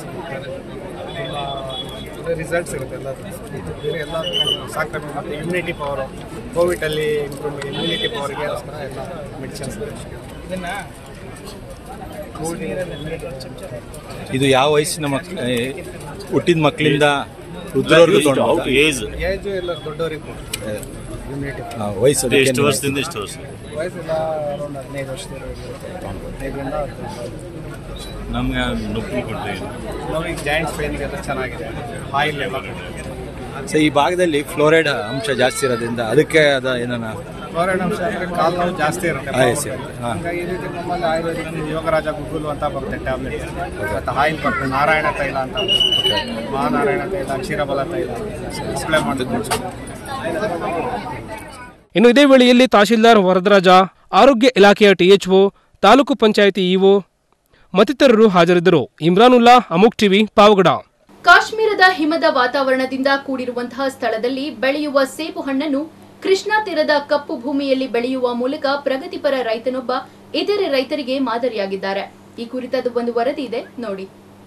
ತುಂಬ ರಿಸಲ್ಟ್ಸ್ ಇರುತ್ತೆ ಎಲ್ಲ ಬೇರೆ ಎಲ್ಲ ಸಾಕ್ರಾಮಿಕ ಮತ್ತು ಇಮ್ಯುನಿಟಿ ಪವರು ಕೋವಿಡಲ್ಲಿ ಇಂಪ್ರೂವ್ ಇಮ್ಯುನಿಟಿ ಪವರ್ಗೆ ಎಲ್ಲ ಮೆಡಿಸಿನ್ಸ್ ಇದನ್ನು ಇದು ಯಾವ ವಯಸ್ಸಿನ ಮಕ್ ಹುಟ್ಟಿದ ಮಕ್ಕಳಿಂದ ವೃದ್ಧರವರೆಗೂ ಏಜ್ ಎಲ್ಲ ದೊಡ್ಡವರಿಗೆ ಇಮ್ಯುನಿಟಿ ಆ, ವಯಸ್ಸು ಅದಕ್ಕೆ ಎಷ್ಟು ವರ್ಷದಿಂದ ಎಷ್ಟು ವರ್ಷ ವಯಸ್ಸೆಲ್ಲ ಅರೌಂಡ್ ಹದಿನೈದು ವರ್ಷದಿಂದ ಹದಿನೈದರಿಂದ ನಮ್ಗೆ ನೊಪ್ಪು ಕೊಡ್ತೀವಿ ನೋವಿಗೆ ಜಾಯಿಂಟ್ಸ್ ಪೇನ್ಗೆಲ್ಲ ಚೆನ್ನಾಗಿದೆ ಆಯಿಲ್ ಎಲ್ಲ ಸೊ ಈ ಭಾಗದಲ್ಲಿ ಫ್ಲೋರೈಡ್ ಅಂಶ ಜಾಸ್ತಿ ಇರೋದ್ರಿಂದ ಅದಕ್ಕೆ ಅದ ಏನಾನ ಕ್ಲೋರೈಡ್ ಅಂಶ ಅಂದರೆ ಕಾಲು ನೋವು ಜಾಸ್ತಿ ಇರುತ್ತೆ ಆ, yes, yes. ಹಾ. ಹಂಗಾಗಿ ಈ ರೀತಿ ನಮ್ಮಲ್ಲಿ ಆಯುರ್ವೇದಿಕ್ ಯೋಗರಾಜ ಗುಗ್ಗುಲು ಅಂತ ಬರುತ್ತೆ ಟ್ಯಾಬ್ಲೆಟ್ ಮತ್ತು ಆಯಿಲ್ ಬರ್ತದೆ ನಾರಾಯಣ ತೈಲ ಅಂತ ಮಹಾನಾರಾಯಣ ತೈಲ ಕ್ಷೀರಬಲ ತೈಲ ಅಪ್ಲೈ ಮಾಡಿದ್ದು ಇನ್ನು ಇದೇ ವೇಳೆಯಲ್ಲಿ ತಹಶೀಲ್ದಾರ್ ವರದರಾಜ ಆರೋಗ್ಯ ಇಲಾಖೆಯ ಟಿಎಚ್ಒ ತಾಲೂಕು ಪಂಚಾಯಿತಿ ಇಒ ಮತ್ತಿತರರು ಹಾಜರಿದ್ದರು ಇಮ್ರಾನುಲ್ಲಾ ಅಮುಕ್ ಟಿವಿ ಪಾವಗಡ ಕಾಶ್ಮೀರದ ಹಿಮದ ವಾತಾವರಣದಿಂದ ಕೂಡಿರುವಂತಹ ಸ್ಥಳದಲ್ಲಿ ಬೆಳೆಯುವ ಸೇಬು ಹಣ್ಣನ್ನು ಕೃಷ್ಣಾ ತೀರದ ಕಪ್ಪು ಭೂಮಿಯಲ್ಲಿ ಬೆಳೆಯುವ ಮೂಲಕ ಪ್ರಗತಿಪರ ರೈತನೊಬ್ಬ ಇತರೆ ರೈತರಿಗೆ ಮಾದರಿಯಾಗಿದ್ದಾರೆ ಈ ಕುರಿತಾದ ಒಂದು ವರದಿ ಇದೆ ನೋಡಿ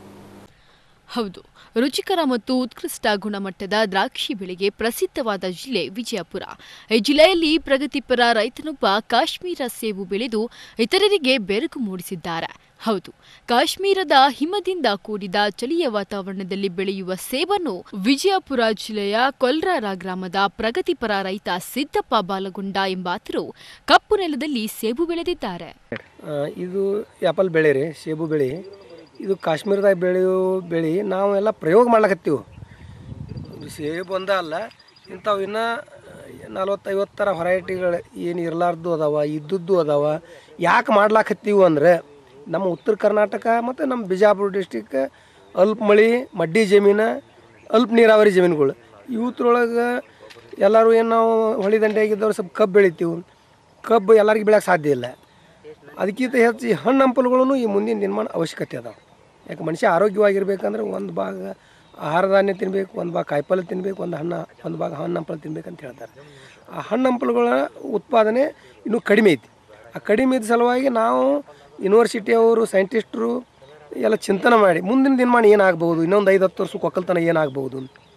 ಹೌದು ರುಚಿಕರ ಮತ್ತು ಉತ್ಕೃಷ್ಟ ಗುಣಮಟ್ಟದ ದ್ರಾಕ್ಷಿ ಬೆಳೆಗೆ ಪ್ರಸಿದ್ಧವಾದ ಜಿಲ್ಲೆ ವಿಜಯಪುರ ಈ ಜಿಲ್ಲೆಯಲ್ಲಿ ಪ್ರಗತಿಪರ ರೈತನೊಬ್ಬ ಕಾಶ್ಮೀರ ಸೇಬು ಬೆಳೆದು ಇತರರಿಗೆ ಬೆರಗು ಮೂಡಿಸಿದ್ದಾರೆ ಹೌದು ಕಾಶ್ಮೀರದ ಹಿಮದಿಂದ ಕೂಡಿದ ಚಳಿಯ ವಾತಾವರಣದಲ್ಲಿ ಬೆಳೆಯುವ ಸೇಬನ್ನು ವಿಜಯಪುರ ಜಿಲ್ಲೆಯ ಕೊಲ್ರಾರ ಗ್ರಾಮದ ಪ್ರಗತಿಪರ ರೈತ ಸಿದ್ದಪ್ಪ ಬಾಲಗುಂಡ ಎಂಬಾತರು ಕಪ್ಪು ನೆಲದಲ್ಲಿ ಸೇಬು ಬೆಳೆದಿದ್ದಾರೆ ಆ, ಇದು ಆ್ಯಪಲ್ ಬೆಳೆ ರೀ ಸೇಬು ಬೆಳೆ ಇದು ಕಾಶ್ಮೀರದಾಗ ಬೆಳೆಯೋ ಬೆಳೆ ನಾವೆಲ್ಲ ಪ್ರಯೋಗ ಮಾಡ್ಲಕತ್ತೀವಿ ಇದು ಸೇಬು ಒಂದ ಅಲ್ಲ ಇಂಥವು ಇನ್ನೂ ನಲ್ವತ್ತೈವತ್ತು ಥರ ಹೊರೈಟಿಗಳು ಏನು ಇರಲಾರ್ದು ಅದಾವ ಇದ್ದದ್ದು ಅದಾವ ಯಾಕೆ ಮಾಡ್ಲಾಕತ್ತೀವಿ ಅಂದ್ರೆ ನಮ್ಮ ಉತ್ತರ ಕರ್ನಾಟಕ ಮತ್ತು ನಮ್ಮ ಬಿಜಾಪುರ ಡಿಸ್ಟಿಕ್ ಅಲ್ಪ ಮಳೆ ಮಡ್ಡಿ ಜಮೀನು ಅಲ್ಪ ನೀರಾವರಿ ಜಮೀನುಗಳು ಇವತ್ರೊಳಗೆ ಎಲ್ಲರೂ ಏನು ನಾವು ಹೊಳಿ ದಂಡೆಯಾಗಿದ್ದವ್ರು ಸ್ವಲ್ಪ ಕಬ್ಬು ಬೆಳಿತೀವಿ ಕಬ್ಬು ಎಲ್ಲರಿಗೂ ಬೆಳೆಯೋಕೆ ಸಾಧ್ಯ ಇಲ್ಲ ಅದಕ್ಕಿಂತ ಹೆಚ್ಚು ಈ ಹಣ್ಣು ಹಂಪಲುಗಳನ್ನು ಈ ಮುಂದಿನ ದಿನಮಾನ ಅವಶ್ಯಕತೆ ಅದಾವೆ ಯಾಕೆ ಮನುಷ್ಯ ಆರೋಗ್ಯವಾಗಿರ್ಬೇಕಂದ್ರೆ ಒಂದು ಭಾಗ ಆಹಾರ ಧಾನ್ಯ ತಿನ್ನಬೇಕು ಒಂದು ಭಾಗ ಕಾಯಿಪಲ್ಯ ತಿನ್ನಬೇಕು ಒಂದು ಹಣ್ಣು ಒಂದು ಭಾಗ ಹಣ್ಣು ಹಂಪಲು ತಿನ್ಬೇಕು ಅಂತ ಹೇಳ್ತಾರೆ ಆ ಹಣ್ಣು ಹಂಪಲುಗಳ ಉತ್ಪಾದನೆ ಇನ್ನೂ ಕಡಿಮೆ ಐತಿ ಆ ಕಡಿಮೆ ಇದ್ದ ಸಲುವಾಗಿ ನಾವು ಯೂನಿವರ್ಸಿಟಿಯವರು ಸೈಂಟಿಸ್ಟ್ರು ಎಲ್ಲ ಚಿಂತನೆ ಮಾಡಿ ಮುಂದಿನ ದಿನಮಾನ ಏನಾಗ್ಬೋದು ಇನ್ನೊಂದು ಐದು ಹತ್ತು ವರ್ಷಕ್ಕೆ ಒಕ್ಕಲ್ತನ ಏನಾಗ್ಬೋದು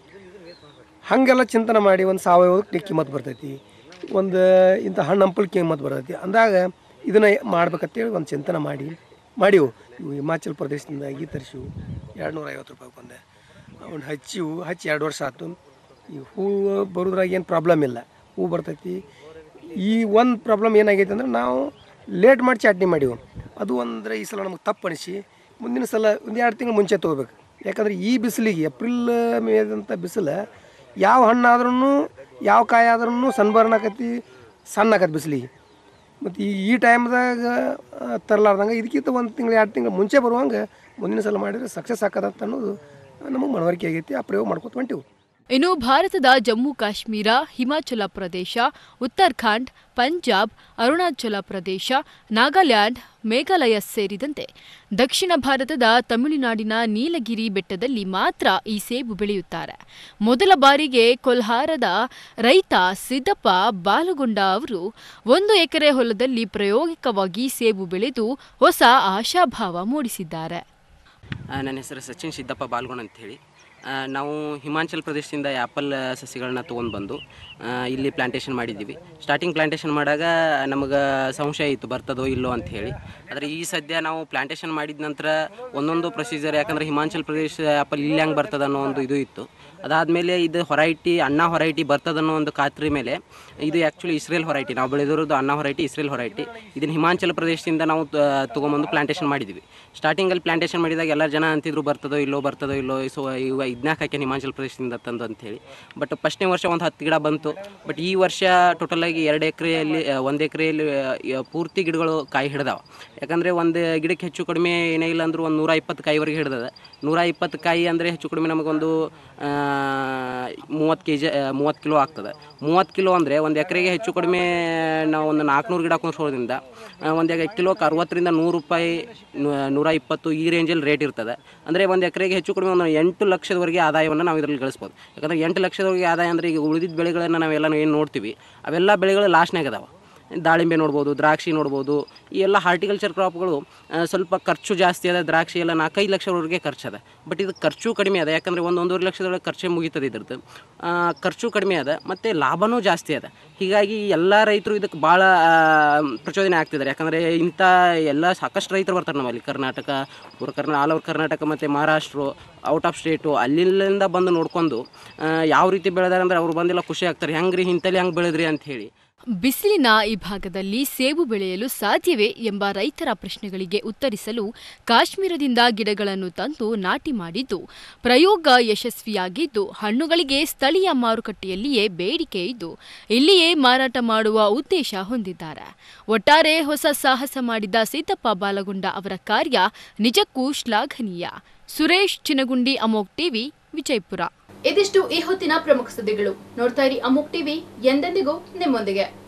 ಹಾಗೆಲ್ಲ ಚಿಂತನೆ ಮಾಡಿ ಒಂದು ಸಾವಯವಕ್ಕೆ ಕಿಮ್ಮತ್ತು ಬರ್ತೈತಿ ಒಂದು ಇಂಥ ಹಣ್ಣು ಹಂಪಲು ಕಿಮ್ಮತ್ತು ಬರ್ತೈತಿ ಅಂದಾಗ ಇದನ್ನು ಮಾಡ್ಬೇಕಂತೇಳಿ ಒಂದು ಚಿಂತನೆ ಮಾಡಿ ಮಾಡಿವು ಇವು ಹಿಮಾಚಲ ಪ್ರದೇಶದಿಂದ ಈ ತರಿಸಿವು ಎರಡು ನೂರ ಐವತ್ತು ರೂಪಾಯಿ ಬಂದೆ ಅವ್ನು ಹಚ್ಚಿವು ಹಚ್ಚಿ ಎರಡು ವರ್ಷ ಆಯ್ತು ಈ ಹೂವು ಬರೋದ್ರಾಗ ಏನು ಪ್ರಾಬ್ಲಮ್ ಇಲ್ಲ ಹೂ ಬರ್ತೈತಿ ಈ ಒಂದು ಪ್ರಾಬ್ಲಮ್ ಏನಾಗೈತೆ ಅಂದ್ರೆ ನಾವು ಲೇಟ್ ಮಾಡಿ ಚಟ್ನಿ ಮಾಡಿವು ಅದು ಅಂದ್ರೆ ಈ ಸಲ ನಮಗೆ ತಪ್ಪು ಅನಿಸಿ ಮುಂದಿನ ಸಲ ಒಂದು ಎರಡು ತಿಂಗಳು ಮುಂಚೆ ತೊಗೋಬೇಕು ಯಾಕಂದ್ರೆ ಈ ಬಿಸಿಲಿಗೆ ಏಪ್ರಿಲ್ ಮೇದಂಥ ಬಿಸಿಲು ಯಾವ ಹಣ್ಣಾದ್ರೂ ಯಾವ ಕಾಯಿ ಆದ್ರೂ ಸನ್ಬರ್ನ್ ಆಕತಿ ಸಣ್ಣ ಆಕತಿ ಬಿಸಿಲಿಗೆ ಮತ್ತು ಈ ಈ ಟೈಮ್ದಾಗ ತರಲಾರ್ದಂಗೆ ಇದಕ್ಕಿಂತ ಒಂದು ತಿಂಗಳು ಎರಡು ತಿಂಗಳು ಮುಂಚೆ ಬರುವಂಗೆ ಮುಂದಿನ ಸಲ ಮಾಡಿದ್ರೆ ಸಕ್ಸಸ್ ಆಕದಂತ ಅನ್ನೋದು ನಮಗೆ ಮನವರಿಕೆ ಆಗೈತಿ ಆ ಪ್ರಯೋಗ ಮಾಡ್ಕೊತ ಹೊಂಟಿವು ಇನ್ನು ಭಾರತದ ಜಮ್ಮು ಕಾಶ್ಮೀರ ಹಿಮಾಚಲ ಪ್ರದೇಶ ಉತ್ತರಾಖಂಡ್ ಪಂಜಾಬ್ ಅರುಣಾಚಲ ಪ್ರದೇಶ ನಾಗಾಲ್ಯಾಂಡ್ ಮೇಘಾಲಯ ಸೇರಿದಂತೆ ದಕ್ಷಿಣ ಭಾರತದ ತಮಿಳುನಾಡಿನ ನೀಲಗಿರಿ ಬೆಟ್ಟದಲ್ಲಿ ಮಾತ್ರ ಈ ಸೇಬು ಬೆಳೆಯುತ್ತಾರೆ ಮೊದಲ ಬಾರಿಗೆ ಕೊಲ್ಹಾರದ ರೈತ ಸಿದ್ದಪ್ಪ ಬಾಲುಗೊಂಡ ಅವರು ಒಂದು ಎಕರೆ ಹೊಲದಲ್ಲಿ ಪ್ರಾಯೋಗಿಕವಾಗಿ ಸೇಬು ಬೆಳೆದು ಹೊಸ ಆಶಾಭಾವ ಮೂಡಿಸಿದ್ದಾರೆ ಆ, ನನ್ನ ಹೆಸರು ಸಚಿನ್ ಸಿದ್ದಪ್ಪ ಬಾಲ್ಗೋಣ ಅಂಥೇಳಿ ನಾವು ಹಿಮಾಚಲ ಪ್ರದೇಶದಿಂದ ಆ್ಯಪಲ್ ಸಸಿಗಳನ್ನ ತೊಗೊಂಡು ಬಂದು ಆ, ಇಲ್ಲಿ ಪ್ಲಾಂಟೇಶನ್ ಮಾಡಿದ್ದೀವಿ ಸ್ಟಾರ್ಟಿಂಗ್ ಪ್ಲಾಂಟೇಶನ್ ಮಾಡಾಗ ನಮಗೆ ಸಂಶಯ ಇತ್ತು ಬರ್ತದೋ ಇಲ್ಲೋ ಅಂತ ಹೇಳಿ ಆದರೆ ಈ ಸದ್ಯ ನಾವು ಪ್ಲಾಂಟೇಶನ್ ಮಾಡಿದ ನಂತರ ಒಂದೊಂದು ಪ್ರೊಸೀಜರ್ ಯಾಕಂದರೆ ಹಿಮಾಚಲ ಪ್ರದೇಶ ಆ್ಯಪಲ್ ಇಲ್ಲಿ ಹೆಂಗೆ ಬರ್ತದೆ ಅನ್ನೋ ಒಂದು ಇದು ಇತ್ತು ಅದಾದಮೇಲೆ ಇದು ಹೊರೈಟಿ ಅನ್ನ ಹೊರೈಟಿ ಬರ್ತದನ್ನೋ ಒಂದು ಖಾತ್ರಿ ಮೇಲೆ ಇದು ಆ್ಯಕ್ಚುಲಿ ಇಸ್ರೇಲ್ ಹೊರೈಟಿ ನಾವು ಬೆಳೆದಿರೋದು ಅನ್ನ ಹೊರೈಟಿ ಇಸ್ರೇಲ್ ಹೊರೈಟಿ ಇದನ್ನು ಹಿಮಾಚಲ ಪ್ರದೇಶದಿಂದ ನಾವು ತ- ತೊಗೊಂಬಂದು ಪ್ಲಾಂಟೇಶನ್ ಮಾಡಿದ್ವಿ ಸ್ಟಾರ್ಟಿಂಗಲ್ಲಿ ಪ್ಲಾಂಟೇಶನ್ ಮಾಡಿದಾಗ ಎಲ್ಲ ಜನ ಅಂತಿದ್ರು ಬರ್ತದೋ ಇಲ್ಲೋ ಬರ್ತದೋ ಇಲ್ಲೋ ಸೊ ಇವ ಇದನ್ನ ಹಾಕಿ ಹಿಮಾಚಲ ಪ್ರದೇಶದಿಂದ ತಂದು ಅಂತೇಳಿ ಬಟ್ ಫಸ್ಟ್ನೇ ವರ್ಷ ಒಂದು ಹತ್ತು ಗಿಡ ಬಂತು ಬಟ್ ಈ ವರ್ಷ ಟೋಟಲಾಗಿ ಎರಡು ಎಕರೆಯಲ್ಲಿ ಒಂದು ಎಕರೆಯಲ್ಲಿ ಪೂರ್ತಿ ಗಿಡಗಳು ಕಾಯಿ ಹಿಡ್ದಾವ ಯಾಕಂದರೆ ಒಂದು ಗಿಡಕ್ಕೆ ಹೆಚ್ಚು ಕಡಿಮೆ ಏನೇ ಇಲ್ಲ ಅಂದರೂ ಒಂದು ನೂರ ಇಪ್ಪತ್ತು ಕಾಯಿವರೆಗೆ ಹಿಡ್ದದ ನೂರ ಇಪ್ಪತ್ತು ಕಾಯಿ ಅಂದರೆ ಹೆಚ್ಚು ಕಡಿಮೆ ನಮಗೊಂದು ಮೂವತ್ತು ಕೆ ಜಿ ಮೂವತ್ತು ಕಿಲೋ ಆಗ್ತದೆ ಮೂವತ್ತು ಕಿಲೋ ಅಂದರೆ ಒಂದು ಎಕರೆಗೆ ಹೆಚ್ಚು ಕಡಿಮೆ ನಾವು ಒಂದು ನಾಲ್ಕುನೂರು ಗಿಡ ಕುಂದ್ರೋದ್ರಿಂದ ಒಂದು ಕಿಲೋಕ್ಕೆ ಅರವತ್ತರಿಂದ ನೂರು ರೂಪಾಯಿ ನೂ- ನೂರ ಇಪ್ಪತ್ತು ಈ ರೇಂಜಲ್ಲಿ ರೇಟ್ ಇರ್ತದೆ ಅಂದರೆ ಒಂದು ಎಕರೆಗೆ ಹೆಚ್ಚು ಕಡಿಮೆ ಒಂದು ಎಂಟು ಲಕ್ಷದವರೆಗೆ ಆದಾಯವನ್ನು ನಾವು ಇದರಲ್ಲಿ ಗಳಿಸ್ಬೋದು ಯಾಕಂದರೆ ಎಂಟು ಲಕ್ಷದವರೆಗೆ ಆದಾಯ ಅಂದರೆ ಈಗ ಉಳಿದಿದ್ದ ಬೆಳೆಗಳನ್ನು ನಾವೆಲ್ಲ ಏನು ನೋಡ್ತೀವಿ ಅವೆಲ್ಲ ಬೆಳೆಗಳು ಲಾಸ್ಟ್ನಾಗ ಅದಾವೆ ದಾಳಿಂಬೆ ನೋಡ್ಬೋದು ದ್ರಾಕ್ಷಿ ನೋಡ್ಬೋದು ಈ ಎಲ್ಲ ಹಾರ್ಟಿಕಲ್ಚರ್ ಕ್ರಾಪ್ಗಳು ಆ, ಸ್ವಲ್ಪ ಖರ್ಚು ಜಾಸ್ತಿ ಅದ ದ್ರಾಕ್ಷಿ ಎಲ್ಲ ನಾಲ್ಕೈದು ಲಕ್ಷವರೆಗೆ ಖರ್ಚದ ಬಟ್ ಇದು ಖರ್ಚು ಕಡಿಮೆ ಅದ ಯಾಕಂದರೆ ಒಂದು ಒಂದೂವರೆ ಲಕ್ಷದೊಳಗೆ ಖರ್ಚೇ ಮುಗೀತದೆ ಇದ್ರದ್ದು ಆ, ಖರ್ಚು ಕಡಿಮೆ ಅದ ಮತ್ತು ಲಾಭನೂ ಜಾಸ್ತಿ ಅದ ಹೀಗಾಗಿ ಎಲ್ಲ ರೈತರು ಇದಕ್ಕೆ ಭಾಳ ಪ್ರಚೋದನೆ ಆಗ್ತಿದ್ದಾರೆ ಯಾಕಂದರೆ ಇಂಥ ಎಲ್ಲ ಸಾಕಷ್ಟು ರೈತರು ಬರ್ತಾರೆ ನಮ್ಮಲ್ಲಿ ಕರ್ನಾಟಕ ಪೂರ ಕರ್ನಾ ಆಲ್ ಓವರ್ ಕರ್ನಾಟಕ ಮತ್ತು ಮಹಾರಾಷ್ಟ್ರ ಔಟ್ ಆಫ್ ಸ್ಟೇಟು ಅಲ್ಲಿಂದ ಬಂದು ನೋಡ್ಕೊಂಡು ಆ, ಯಾವ ರೀತಿ ಬೆಳೆದಾರೆ ಅಂದ್ರೆ ಅವ್ರು ಬಂದೆಲ್ಲ ಖುಷಿ ಆಗ್ತಾರೆ ಹೆಂಗೆ ರೀ ಇಂಥಲ್ಲಿ ಹೆಂಗೆ ಬೆಳೆದ್ರಿ ಅಂತ ಹೇಳಿ ಬಿಸಿಲಿನ ಈ ಭಾಗದಲ್ಲಿ ಸೇಬು ಬೆಳೆಯಲು ಸಾಧ್ಯವೇ ಎಂಬ ರೈತರ ಪ್ರಶ್ನೆಗಳಿಗೆ ಉತ್ತರಿಸಲು ಕಾಶ್ಮೀರದಿಂದ ಗಿಡಗಳನ್ನು ತಂದು ನಾಟಿ ಮಾಡಿದ್ದು ಪ್ರಯೋಗ ಯಶಸ್ವಿಯಾಗಿದ್ದು ಹಣ್ಣುಗಳಿಗೆ ಸ್ಥಳೀಯ ಮಾರುಕಟ್ಟೆಯಲ್ಲಿಯೇ ಬೇಡಿಕೆ ಇದ್ದು ಇಲ್ಲಿಯೇ ಮಾರಾಟ ಮಾಡುವ ಉದ್ದೇಶ ಹೊಂದಿದ್ದಾರೆ ಒಟ್ಟಾರೆ ಹೊಸ ಸಾಹಸ ಮಾಡಿದ ಸಿದ್ದಪ್ಪ ಬಾಲಗುಂಡ ಅವರ ಕಾರ್ಯ ನಿಜಕ್ಕೂ ಶ್ಲಾಘನೀಯ ಸುರೇಶ್ ಚಿನಗುಂಡಿ ಅಮೋಕ್ ಟಿವಿ ವಿಜಯಪುರ ಇದಿಷ್ಟು ಈ ಹೊತ್ತಿನ ಪ್ರಮುಖ ಸುದ್ದಿಗಳು ನೋಡ್ತಾ ಇರಿ ಅಮುಕ್ ಟಿವಿ ಎಂದೆಂದಿಗೂ ನಿಮ್ಮೊಂದಿಗೆ